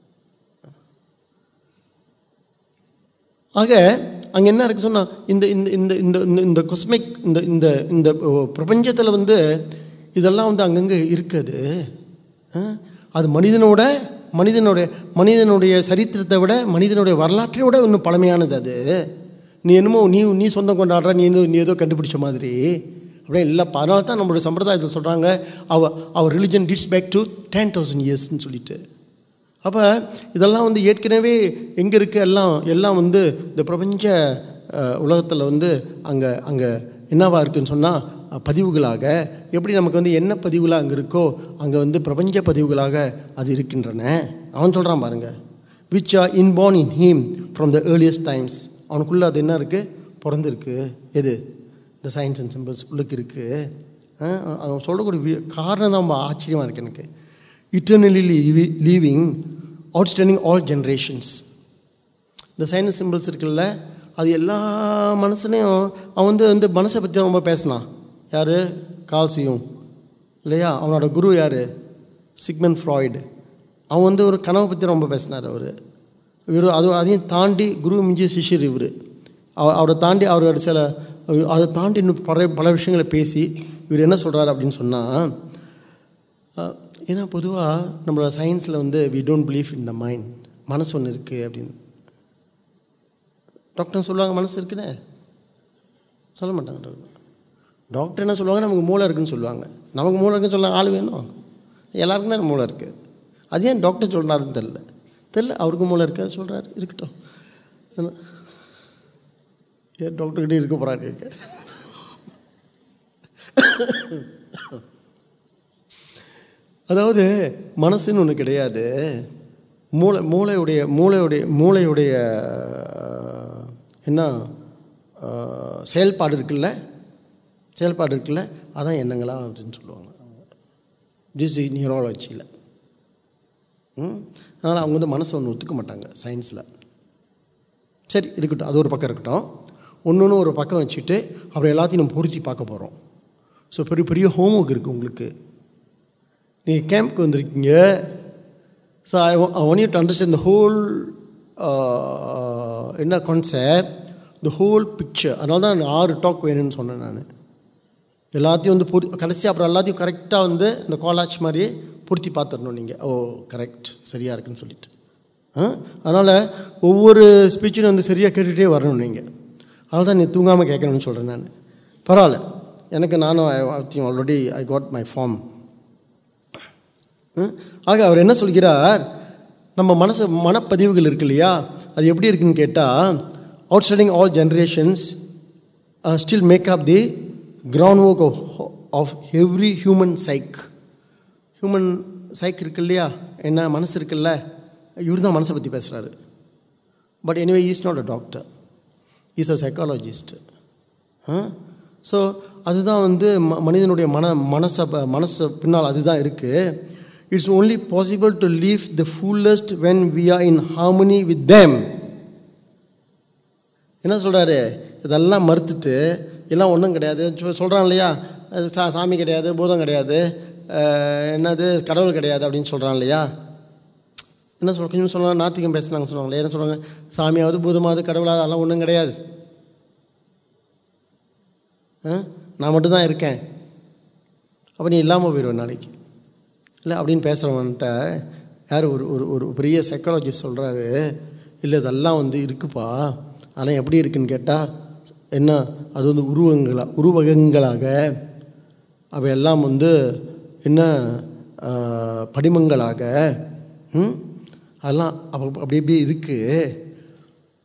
ஆக அங்கே என்ன இருக்கு சொன்னால் இந்த இந்த இந்த இந்த இந்த- இந்த கொஸ்மிக் இந்த இந்த இந்த பிரபஞ்சத்தில் வந்து இதெல்லாம் வந்து அங்கங்கே இருக்குது ஆ? அது மனிதனோட மனிதனுடைய மனிதனுடைய சரித்திரத்தை விட மனிதனுடைய வரலாற்றை விட இன்னும் பழமையானது அது நீ என்னமோ நீ நீ சொந்தம் கொண்டாடுற நீ ஏதோ நீ ஏதோ கண்டுபிடிச்ச மாதிரி அப்படியே இல்லை அதனால தான் நம்மளுடைய சம்பிரதாயத்தில் சொல்கிறாங்க அவ அவர் religion dates back to ten thousand இயர்ஸ்ன்னு சொல்லிட்டு அப்போ இதெல்லாம் வந்து ஏற்கனவே எங்கே இருக்கு எல்லாம் எல்லாம் வந்து இந்த பிரபஞ்ச உலகத்தில் வந்து அங்கே அங்கே என்னவா இருக்குன்னு சொன்னால் பதிவுகளாக எப்படி நமக்கு வந்து என்ன பதிவுகளாக அங்கே இருக்கோ அங்கே வந்து பிரபஞ்ச பதிவுகளாக அது இருக்கின்றன அவன் சொல்கிறான் பாருங்க which are inborn in him from the earliest times அவனுக்குள்ளே அது என்ன இருக்குது பிறந்திருக்கு எது இந்த சயின்ஸ் அண்ட் சிம்பிள்ஸ் உள்ளுக்கு இருக்குது அவன் சொல்லக்கூடிய வி- காரணம் தான் ரொம்ப ஆச்சரியமாக இருக்குது எனக்கு eternally living outstanding all generations இந்த சைனஸ் சிம்பிள்ஸ் இருக்குல்ல அது எல்லா மனசுலையும் அவன் வந்து வந்து மனசை பற்றி ரொம்ப பேசினான் யார் கால்சியும் இல்லையா அவனோட குரு யார் சிக்மன் ஃப்ராய்டு அவன் வந்து ஒரு கனவை பற்றி ரொம்ப பேசினார் அவர் இவர் அது அதையும் தாண்டி குரு மிஞ்சி சிஷ்யர் இவர் அவரை தாண்டி அவரோட சில அதை தாண்டி இன்னும் பல பல விஷயங்களை பேசி இவர் என்ன சொல்கிறார் அப்படின்னு சொன்னால் அஹ், ஏன்னா பொதுவாக நம்மளோட சயின்ஸில் வந்து we don't believe in the mind மனசு ஒன்று இருக்குது அப்படின்னு டாக்டர் சொல்லுவாங்க மனசு இருக்குன்னு சொல்ல மாட்டாங்க டாக்டர் டாக்டர் என்ன சொல்லுவாங்க நமக்கு மூளை இருக்குன்னு சொல்லுவாங்க நமக்கு மூளை இருக்குன்னு சொல்ல ஆள் வேணும் எல்லாருக்கும் தான் மூளை இருக்குது அது ஏன் டாக்டர் சொல்கிறாருன்னு தெரில தெரில அவருக்கும் மூளை இருக்கு அது சொல்கிறாரு இருக்கட்டும் ஆனா- ஏன் டாக்டர்கிட்டே இருக்க போகிறாரு கேட்க அதாவது மனசுன்னு ஒன்று கிடையாது மூளை மூளையுடைய மூளையுடைய மூளையுடைய அஹ், என்ன அஹ், செயல்பாடு இருக்குல்ல செயல்பாடு இருக்குல்ல அதான் எண்ணங்களா அப்படின்னு சொல்லுவாங்க திஸ் நியூரோலஜியில் அதனால் அவங்க வந்து மனசை ஒன்று ஒத்துக்க மாட்டாங்க சயின்ஸில் சரி இருக்கட்டும் அது ஒரு பக்கம் இருக்கட்டும் ஒன்று ஒன்று ஒரு பக்கம் வச்சுட்டு அப்புறம் எல்லாத்தையும் நம்ம பொருத்தி பார்க்க போகிறோம் ஸோ பெரிய பெரிய ஹோம்ஒர்க் இருக்குது உங்களுக்கு நீங்கள் கேம்ப்க்கு வந்திருக்கீங்க so I I want you to understand the whole என்ன கான்செப்ட் த ஹோல் பிக்சர் அதனால தான் எனக்கு ஆறு டாக் வேணும்னு சொன்னேன் நான் எல்லாத்தையும் வந்து பொரு கடைசி அப்புறம் எல்லாத்தையும் கரெக்டாக வந்து இந்த காலாச் மாதிரி பொருத்தி பார்த்துடணும் நீங்கள் ஓ கரெக்ட் சரியாக இருக்குன்னு சொல்லிட்டு ஆ அதனால் ஒவ்வொரு ஸ்பீச்சும் வந்து சரியாக கேட்டுகிட்டே வரணும் நீங்கள் அதனால தான் நீ தூங்காமல் கேட்கணும்னு சொல்கிறேன் நான் பரவாயில்ல எனக்கு நானும் I already I got my form ம்? ஆக அவர் என்ன சொல்கிறார் நம்ம மனசு மனப்பதிவுகள் இருக்கு இல்லையா அது எப்படி இருக்குன்னு கேட்டால் outstanding all generations still make up the groundwork of of every human psyche human psyche இருக்கு இல்லையா என்ன மனசு இருக்குல்ல இவர் தான் மனசை பற்றி பேசுகிறாரு but anyway is not a doctor is a psychologist so அதுதான் வந்து ம மனிதனுடைய மன மனசை ப- மனசு பின்னால் அதுதான் இருக்குது it's only possible to live the fullest when we are in harmony with them என்ன சொல்கிறாரு இதெல்லாம் மறுத்துட்டு எல்லாம் ஒன்றும் கிடையாது சொல்கிறான் இல்லையா அது சா சாமி கிடையாது பூதம் கிடையாது அஹ், என்னது கடவுள் கிடையாது அப்படின்னு சொல்கிறான் இல்லையா என்ன சொல் கொஞ்சம் சொல்லுவாங்க நாத்திகம் பேசுனாங்க சொல்லுவாங்களே என்ன சொல்லுவாங்க சாமியாவது பூதமாவது கடவுளாவது அதெல்லாம் ஒன்றும் கிடையாது ஆ? நான் மட்டும்தான் இருக்கேன் அப்போ நீ இல்லாமல் போயிடுவேன் நாளைக்கு இல்லை அப்படின்னு பேசுகிறவன்ட்ட யார் ஒரு ஒரு ஒரு பெரிய சைக்காலஜிஸ்ட் சொல்கிறாரு இல்லை இதெல்லாம் வந்து இருக்குப்பா ஆனால் எப்படி இருக்குன்னு கேட்டால் என்ன அது வந்து உருவங்களா உருவகங்களாக அவையெல்லாம் வந்து என்ன ஆ, படிமங்களாக ம்? அதெல்லாம் அப்போ அப்படி இப்படி இருக்குது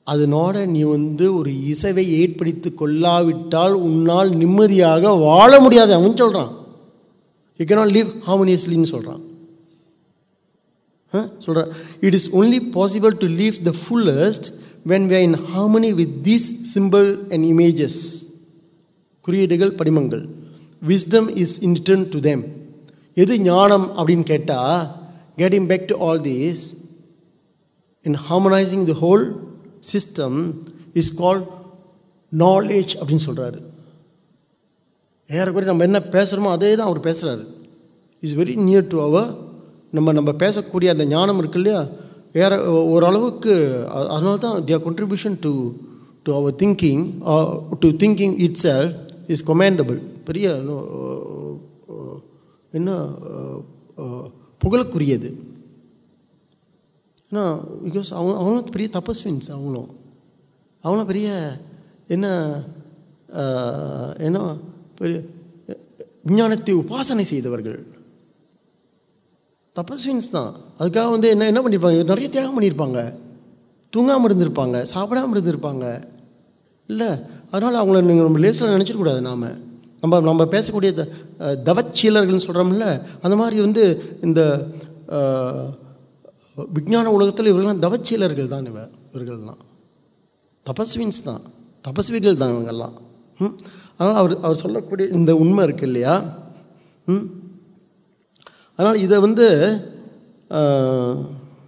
அதனோட நீ வந்து ஒரு இசைவை ஏற்படுத்தி கொள்ளாவிட்டால் உன்னால் நிம்மதியாக வாழ முடியாது அவன் சொல்கிறான் யூ கேனாட் லிவ் ஹார்மோனியஸ்லின்னு சொல்கிறான் சொல்கிறான் it is only possible to live the fullest when we are in harmony with these symbol and images குறியீடுகள் படிமங்கள் wisdom is in return to them எது ஞானம் அப்படின்னு கேட்டால் getting back to all this in harmonizing the whole system is called knowledge அப்படின்னு சொல்கிறாரு ஏறக்குறைய நம்ம என்ன பேசுகிறோமோ அதே தான் அவர் பேசுகிறாரு இஸ் வெரி நியர் டு அவர் நம்ம நம்ம பேசக்கூடிய அந்த ஞானம் இருக்கு இல்லையா ஏற ஓரளவுக்கு அ- அதனால தான் தியர் contribution டு டு அவர் திங்கிங் டு திங்கிங் இட் செல் இஸ் கொமேண்டபிள் பெரிய no, uh, என்ன uh, uh, புகழுக்குரியது ஏன்னா பிகாஸ் அவங்க அவங்களும் பெரிய தபஸ்வின்ஸ் அவங்களும் அவங்களும் பெரிய என்ன ஆஹ், என்ன பெரிய விஞ்ஞானத்தை உபாசனை செய்தவர்கள் தபஸ்வின்ஸ் தான் அதுக்காக வந்து என்ன என்ன பண்ணியிருப்பாங்க நிறைய தியாகம் பண்ணியிருப்பாங்க தூங்காமல் இருந்திருப்பாங்க சாப்பிடாமல் இருந்திருப்பாங்க இல்லை அதனால் அவங்கள நீங்கள் நம்ம லேசில் நினச்சிடக்கூடாது நாம் நம்ம நம்ம பேசக்கூடிய த அஹ், தவச்சீலர்கள்னு சொல்கிறோம்ல அந்த மாதிரி வந்து இந்த அஹ், விஞ்ஞான உலகத்தில் இவர்கள்லாம் தவச்சீலர்கள் தான் இவ இவர்கள்லாம் தபஸ்வின்ஸ் தான் தபஸ்விகள் தான் இவங்கெல்லாம் ம் அதனால் அவர் அவர் சொல்லக்கூடிய இந்த உண்மை இருக்கு இல்லையா ம் அதனால் இதை வந்து ஆஹ்,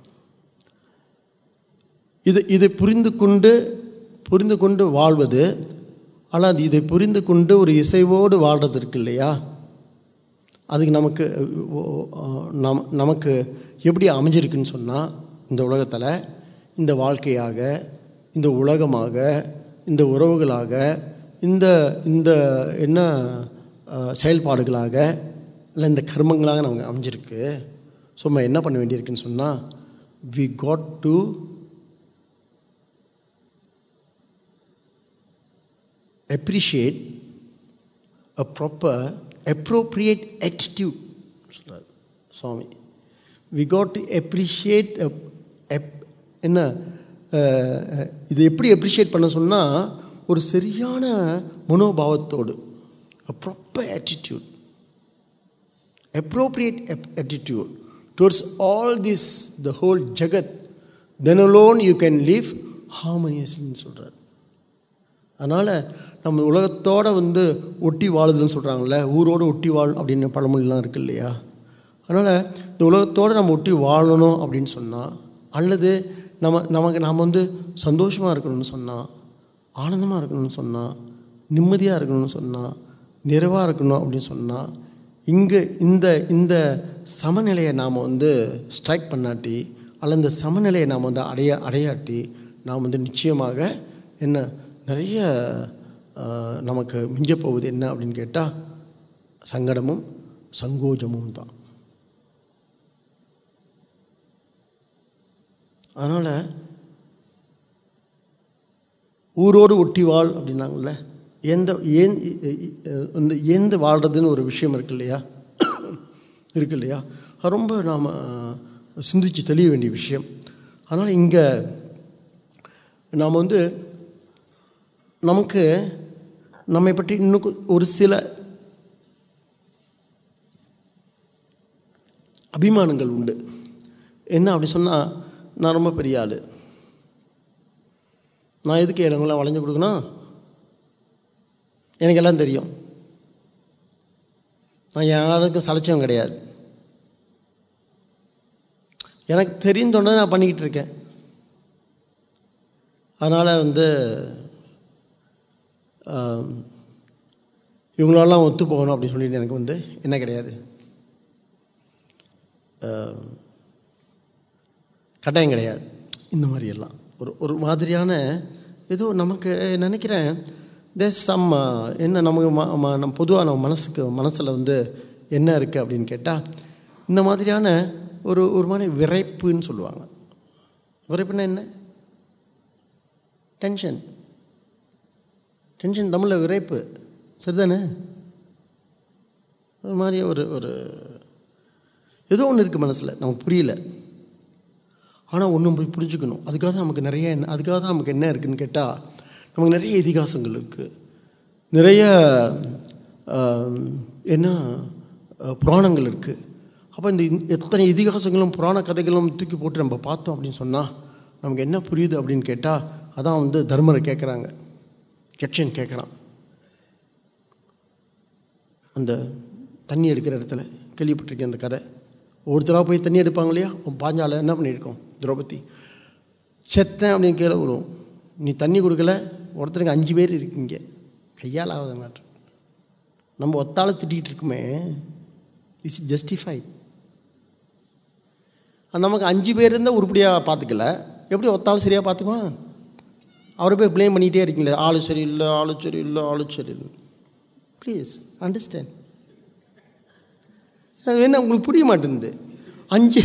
இது இதை புரிந்து கொண்டு புரிந்து கொண்டு வாழ்வது ஆனால் அது இதை புரிந்து கொண்டு ஒரு இசைவோடு வாழ்றது இருக்கு இல்லையா அதுக்கு நமக்கு அஹ், நம் நமக்கு எப்படி அமைஞ்சிருக்குன்னு சொன்னால் இந்த உலகத்தில் இந்த வாழ்க்கையாக இந்த உலகமாக இந்த உறவுகளாக இந்த இந்த என்ன அஹ், செயல்பாடுகளாக இல்லை இந்த கர்மங்களாக நமக்கு அமைஞ்சிருக்கு ஸோ நம்ம என்ன பண்ண வேண்டியிருக்குன்னு சொன்னால் we got to appreciate a proper appropriate attitude சொல்றார் Swami we got to appreciate a, ap- என்ன அஹ், அஹ், இது எப்படி அப்ரிஷியேட் பண்ண சொன்னால் ஒரு சரியான மனோபாவத்தோடு a proper attitude appropriate ap- attitude towards all this the whole jagat then alone you can live harmoniously சொல்கிறார் அதனால் நம்ம உலகத்தோட வந்து ஒட்டி வாழுதுன்னு சொல்கிறாங்கல்ல ஊரோடு ஒட்டி வாழ் அப்படின்னு பழமொழிலாம் இருக்கு இல்லையா அதனால் இந்த உலகத்தோடு நம்ம ஒட்டி வாழணும் அப்படின்னு சொன்னால் அல்லது நம்ம நமக்கு நாம் வந்து சந்தோஷமாக இருக்கணும்னு சொன்னால் ஆனந்தமாக இருக்கணும்னு சொன்னால் நிம்மதியாக இருக்கணும்னு சொன்னால் நிறைவாக இருக்கணும் அப்படின்னு சொன்னால் இங்கே இந்த இந்த சமநிலையை நாம் வந்து ஸ்ட்ரைக் பண்ணாட்டி அல்ல இந்த சமநிலையை நாம் வந்து அடைய அடையாட்டி நாம் வந்து நிச்சயமாக என்ன நிறைய ஆஹ், நமக்கு மிஞ்சப் போவது என்ன அப்படின்னு கேட்டால் சங்கடமும் சங்கோஜமும் தான் அதனால் ஊரோடு ஒட்டி வாழ் அப்படின்னாங்கல்ல எந்த ஏன் இந்த எந்த வாழ்கிறதுன்னு ஒரு விஷயம் இருக்கு இல்லையா இருக்கு இல்லையா அது ரொம்ப நாம் சிந்திச்சு தெளிய வேண்டிய விஷயம் அதனால் இங்கே நாம் வந்து நமக்கு நம்மை பற்றி இன்னும் கொ- ஒரு சில அபிமானங்கள் உண்டு என்ன அப்படி சொன்னால் நான் ரொம்ப பெரிய ஆள் நான் எதுக்கு எனக்குலாம் வளைஞ்சு கொடுக்கணும் எனக்கு எல்லாம் தெரியும் நான் யாருக்கும் சளைச்சவன் கிடையாது எனக்கு தெரியும் தோணுதை நான் பண்ணிக்கிட்டு இருக்கேன் அதனால் வந்து ஆம், இவங்களெல்லாம் ஒத்து போகணும் அப்படின்னு சொல்லிட்டு எனக்கு வந்து என்ன கிடையாது ஆம், கட்டாயம் கிடையாது இந்த மாதிரி எல்லாம் ஒரு ஒரு மாதிரியான ஏதோ நமக்கு நினைக்கிறேன் தேஸ் சம் என்ன நமக்கு ம ம- நம்ம பொதுவாக நம்ம மனசுக்கு மனசில் வந்து என்ன இருக்குது அப்படின்னு கேட்டால் இந்த மாதிரியான ஒரு ஒரு மாதிரி விரைப்புன்னு சொல்லுவாங்க விரைப்புன்னா என்ன டென்ஷன் டென்ஷன் தமிழில் விரைப்பு சரிதானே ஒரு மாதிரி ஒரு ஒரு ஏதோ ஒன்று இருக்குது மனசில் நமக்கு புரியல ஆனால் ஒன்றும் போய் புரிஞ்சுக்கணும் அதுக்காக தான் நமக்கு நிறைய என்ன அதுக்காக தான் நமக்கு என்ன இருக்குன்னு கேட்டால் நமக்கு நிறைய இதிகாசங்கள் இருக்குது நிறைய ஆம், என்ன அஹ், புராணங்கள் இருக்குது அப்போ இந்த இந்- எத்தனை இதிகாசங்களும் புராண கதைகளும் தூக்கி போட்டு நம்ம பார்த்தோம் அப்படின்னு சொன்னால் நமக்கு என்ன புரியுது அப்படின்னு கேட்டால் அதான் வந்து தர்மரை கேட்குறாங்க யக்ஷன் கேட்குறான் அந்த தண்ணி எடுக்கிற இடத்துல கேள்விப்பட்டிருக்கேன் அந்த கதை ஒருத்தராக போய் தண்ணி எடுப்பாங்க இல்லையா உன் பாஞ்சால என்ன பண்ணியிருக்கோம் திரௌபதி செத்தேன் அப்படின்னு கீழே விடுவோம் நீ தண்ணி கொடுக்கல ஒருத்தருக்கு அஞ்சு பேர் இருக்கீங்க கையால் ஆகாத மாட்டேன் நம்ம ஒத்தால திட்டிகிட்டு இருக்குமே இஸ் ஜஸ்டிஃபை நமக்கு அஞ்சு பேர் இருந்தால் உருப்படியாக பார்த்துக்கல எப்படி ஒத்தாலும் சரியாக பார்த்துக்குவான் அவரை போய் ப்ளேம் பண்ணிகிட்டே இருக்கீங்களே ஆளு சரியில்லை ஆளு சரியில்லை ஆளு சரியில்லை ப்ளீஸ் அண்டர்ஸ்டாண்ட் அது என்ன உங்களுக்கு புரிய மாட்டேங்குது அஞ்சு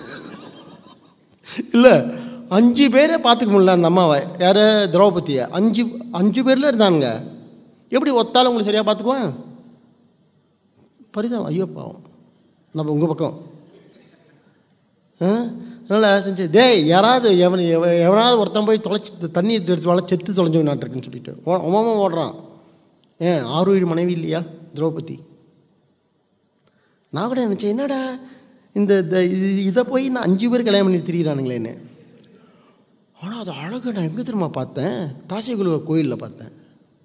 இல்லை அஞ்சு பேரை பார்த்துக்க முடியல அந்த அம்மாவை யார் திரௌபதியை அஞ்சு அஞ்சு பேரில் இருந்தானுங்க எப்படி ஒத்தாலும் உங்களுக்கு சரியாக பார்த்துக்குவான் பரிதாபம் ஐயோ பாவம் நம்ம உங்கள் பக்கம் ஆ? அதனால் செஞ்சு டேய் யாராவது எவன் எவ- எவனாவது ஒருத்தன் போய் தொலைச்சி தண்ணி எடுத்து வள செத்து தொலைஞ்சு நாட்டிருக்குன்னு சொல்லிட்டு உமாமா ஓடுறான் ஏன் ஆறு மனைவி இல்லையா திரௌபதி நான் கூட நினச்சேன் என்னடா இந்த இந்த- இது- இதை போய் நான் அஞ்சு பேர் கல்யாணம் பண்ணி திரியிறானுங்களேன்னு ஆனால் அது அழகு நான் எங்கே தெரியுமா பார்த்தேன் தாசிகுலுவ கோயிலில் பார்த்தேன்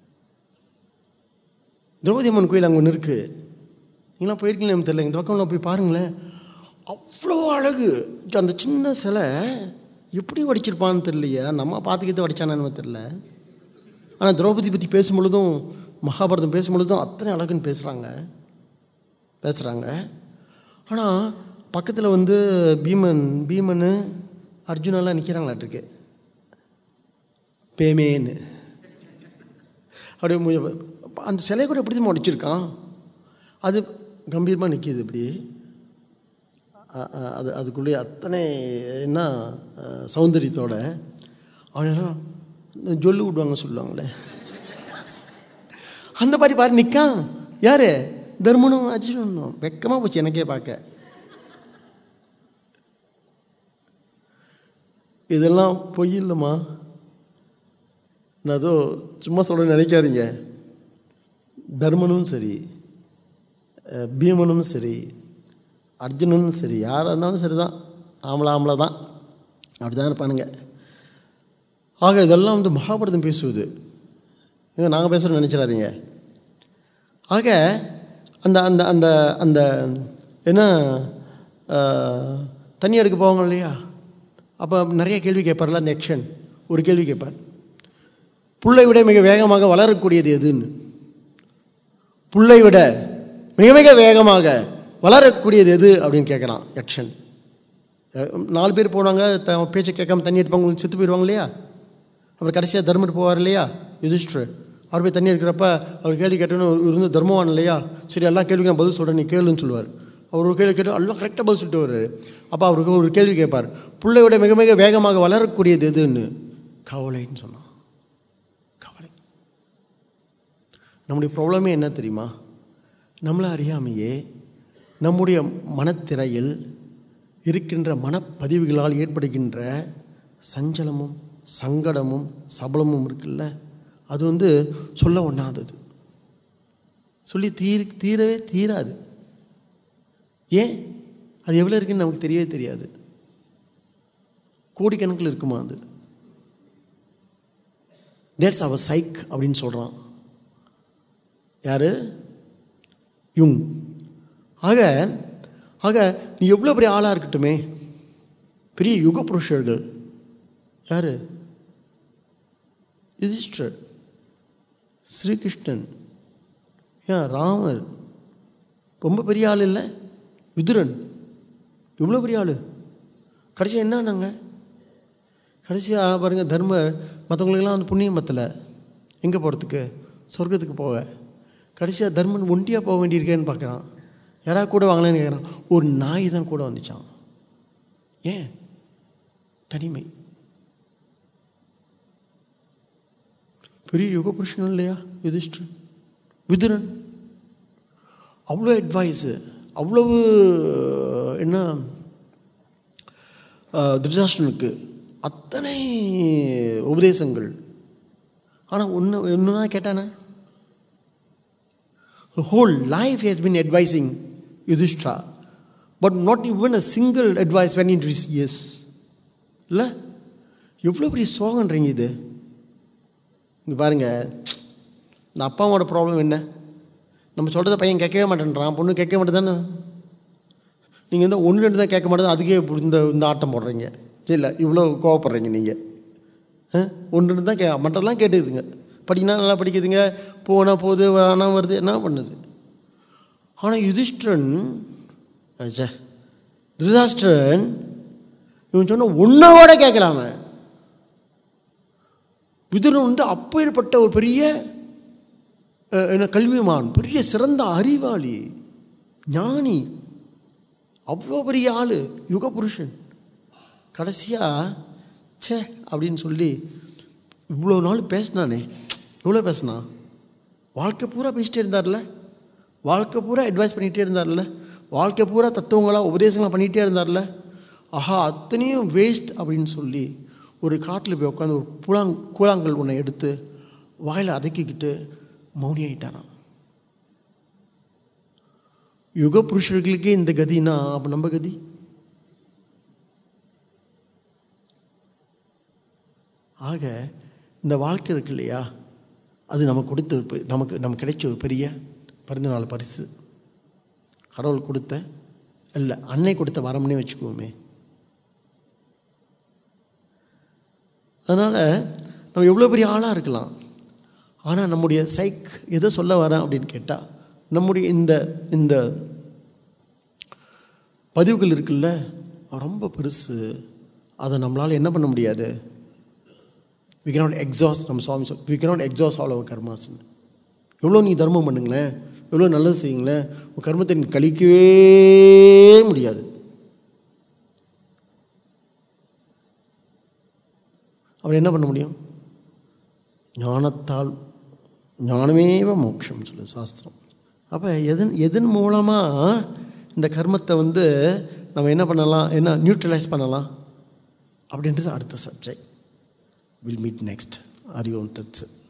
திரௌபதி அம்மன் கோயில் அங்கே ஒன்று இருக்குது நீங்களாம் போயிருக்கீங்களா எனக்கு தெரியல இந்த பக்கம்லாம் போய் பாருங்களேன் அவ்வளோ அழகு அந்த சின்ன சிலை எப்படி வடிச்சிருப்பான்னு தெரியலையே நம்ம பார்த்துக்கிட்டு வடிச்சானு தெரில ஆனால் திரௌபதி பற்றி பேசும்பொழுதும் மகாபாரதம் பேசும்பொழுதும் அத்தனை அழகுன்னு பேசுகிறாங்க பேசுகிறாங்க ஆனால் பக்கத்தில் வந்து பீமன் பீமன் அர்ஜுனெல்லாம் நிற்கிறாங்களாட்டிருக்கு பேமேன்னு அப்படியே மூஞ்ச பா- அந்த சிலை கூட எப்படி தெரியுமா உடைச்சிருக்கான் அது கம்பீரமாக நிற்கிது இப்படி அ- அ- அது அதுக்குள்ளே அத்தனை என்ன அஹ், சௌந்தரியத்தோட அவனெல்லாம் ஜொல்லு விடுவாங்க சொல்லுவாங்களே அந்த மாதிரி பாரு நிற்கான் யாரு தர்மனும் அர்ஜுனனும் வெக்கமாக போச்சு எனக்கே பார்க்க இதெல்லாம் பொய் இல்லைம்மா நான் ஏதோ சும்மா சொல்ல நினைக்காதீங்க தர்மனும் சரி அஹ், பீமனும் சரி அர்ஜுனனும் சரி யாராக இருந்தாலும் சரி தான் ஆம்பளை ஆம்பளை தான் அப்படி தான் இருப்பானுங்க ஆக இதெல்லாம் வந்து மகாபாரதம் பேசுவது இது நாங்கள் பேசுகிறோம் நினச்சிடாதீங்க ஆக அந்த அந்த அந்த அந்த என்ன அஹ், தண்ணி எடுக்க போவாங்க இல்லையா அப்போ நிறைய கேள்வி கேட்பார்ல அந்த எக்ஷன் ஒரு கேள்வி கேட்பார் புல்லை விட மிக வேகமாக வளரக்கூடியது எதுன்னு புல்லை விட மிக மிக வேகமாக வளரக்கூடியது எது அப்படின்னு கேட்குறான் யக்ஷன் அஹ் நாலு பேர் போனாங்க த பேச்சை கேட்காம தண்ணி எடுப்பாங்க செத்து போயிடுவாங்க இல்லையா அப்புறம் கடைசியாக தர்மர் போவார் இல்லையா யுதிஷ்டர் அவர் போய் தண்ணி எடுக்கிறப்ப அவர் கேள்வி கேட்டோன்னு இருந்து தர்மவான் இல்லையா சரி எல்லா கேள்விக்கும் நான் பதில் சொல்கிறேன் நீ கேளுன்னு சொல்லுவார் அவர் ஒரு கேள்வி கேட்டு எல்லாம் கரெக்டாக பதில் சொல்லிட்டு வருவார் அப்போ அவருக்கு ஒரு கேள்வி கேட்பார் புள்ளை விட மிக மிக வேகமாக வளரக்கூடியது எதுன்னு கவலைன்னு சொன்னான் கவலை நம்முடைய ப்ராப்ளமே என்ன தெரியுமா நம்மளை அறியாமையே நம்முடைய மனத்திரையில் இருக்கின்ற மனப்பதிவுகளால் ஏற்படுகின்ற சஞ்சலமும் சங்கடமும் சபலமும் இருக்குல்ல அது வந்து சொல்ல ஒண்ணாதது சொல்லி தீர் தீரவே தீராது ஏன் அது எவ்வளோ இருக்குன்னு நமக்கு தெரியவே தெரியாது கோடிக்கணக்கில் இருக்குமா அது தேட்ஸ் அவர் சைக் அப்படின்னு சொல்கிறான் யார் யுங் ஆக ஆக நீ எவ்வளோ பெரிய ஆளாக இருக்கட்டுமே பெரிய யுக புருஷர்கள் யார் யுதிஷ்டர் ஸ்ரீகிருஷ்ணன் ஏன் ராமர் ரொம்ப பெரிய ஆள் இல்லை விதுரன் இவ்வளோ பெரிய ஆள் கடைசியாக என்ன ஆனாங்க கடைசியாக பாருங்கள் தர்மர் மற்றவங்களுக்கெல்லாம் வந்து புண்ணியம் பத்தலை எங்கே போகிறதுக்கு சொர்க்கத்துக்கு போக கடைசியாக தர்மன் ஒண்டியாக போக வேண்டியிருக்கேன்னு பார்க்குறான் யாராவது கூட வாங்கலான்னு கேட்குறான் ஒரு நாய் தான் கூட வந்துச்சான் ஏன் தனிமை பெரிய யுக புருஷன் இல்லையா யுதிஷ்டர் விதுரன் அவ்வளோ அட்வைஸு அவ்வளவு என்ன திருடாஷ்டனுக்கு அத்தனை உபதேசங்கள் ஆனால் ஒன்று ஒன்று தான் கேட்டானே whole life has been advising Yudhishthira but not even a single advice when in is as இல்லை எவ்வளோ பெரிய சோகன்றீங்க இது இங்கே பாருங்கள் இந்த அப்பா அம்மாவோட ப்ராப்ளம் என்ன நம்ம சொல்கிறத பையன் கேட்கவே மாட்டேன்றான் பொண்ணு கேட்க மாட்டேதானே நீங்கள் வந்து ஒன்று ரெண்டு தான் கேட்க மாட்டேது அதுக்கே இப்படி இந்த இந்த ஆட்டம் போடுறீங்க இல்லை இவ்வளோ கோவப்படுறீங்க நீங்கள் ஒன்று ரெண்டு தான் கே மற்றெல்லாம் கேட்டுக்குதுங்க படிக்கினா நல்லா படிக்குதுங்க போனால் போகுது வேணாம் வருது என்ன பண்ணுது ஆனால் யுதிஷ்டிரன் சே திருதாஷ்டிரன் இவன் சொன்ன ஒன்றாவோட கேட்கலாம விதுரன் வந்து அப்பேற்பட்ட ஒரு பெரிய அஹ், என்ன கல்விமான் பெரிய சிறந்த அறிவாளி ஞானி அவ்வளோ பெரிய ஆள் யுக புருஷன் கடைசியாக ச்சே அப்படின்னு சொல்லி இவ்வளோ நாள் பேசினானே எவ்வளோ பேசினா வாழ்க்கை பூரா பேசிட்டே இருந்தார்ல வாழ்க்கை பூரா அட்வைஸ் பண்ணிகிட்டே இருந்தார்ல வாழ்க்கை பூரா தத்துவங்களாக உபதேசங்களாக பண்ணிகிட்டே இருந்தார்ல ஆஹா அத்தனையும் வேஸ்ட் அப்படின்னு சொல்லி ஒரு காட்டில் போய் உட்காந்து ஒரு கூழாங் கூழாங்கல் ஒன்றை எடுத்து வாயில் அதக்கிக்கிட்டு மௌனி ஆயிட்டாராம் யுக புருஷர்களுக்கே இந்த கதினா அப்போ நம்ம கதி ஆக இந்த வாழ்க்கை இருக்கு இல்லையா அது நமக்கு கொடுத்த ஒரு பெ- நமக்கு நமக்கு கிடைச்ச ஒரு பெரிய பிறந்தநாள் பரிசு கடவுள் கொடுத்த இல்லை அன்னை கொடுத்த வரம்னே வச்சுக்குவோமே அதனால் நம்ம எவ்வளோ பெரிய ஆளாக இருக்கலாம் ஆனால் நம்முடைய சைக் எதை சொல்ல வரேன் அப்படின்னு கேட்டால் நம்முடைய இந்த இந்த பதிவுகள் இருக்குல்ல ரொம்ப பெருசு அதை நம்மளால் என்ன பண்ண முடியாது வி cannot exhaust நம்ம சுவாமி சொல் we cannot exhaust all our karmas எவ்வளோ நீ தர்மம் பண்ணுங்களேன் எவ்வளோ நல்லது செய்யுங்களேன் உன் கர்மத்தை நீ கழிக்கவே முடியாது அவர் என்ன பண்ண முடியும் ஞானத்தால் ஞானமேவ மோட்சம் சொல்லு சாஸ்திரம் அப்போ எதன் எதன் மூலமாக இந்த கர்மத்தை வந்து நம்ம என்ன பண்ணலாம் என்ன நியூட்ரலைஸ் பண்ணலாம் அப்படின்றது அடுத்த சப்ஜெக்ட் வில் மீட் நெக்ஸ்ட் அறிவோம் தட்ஸ்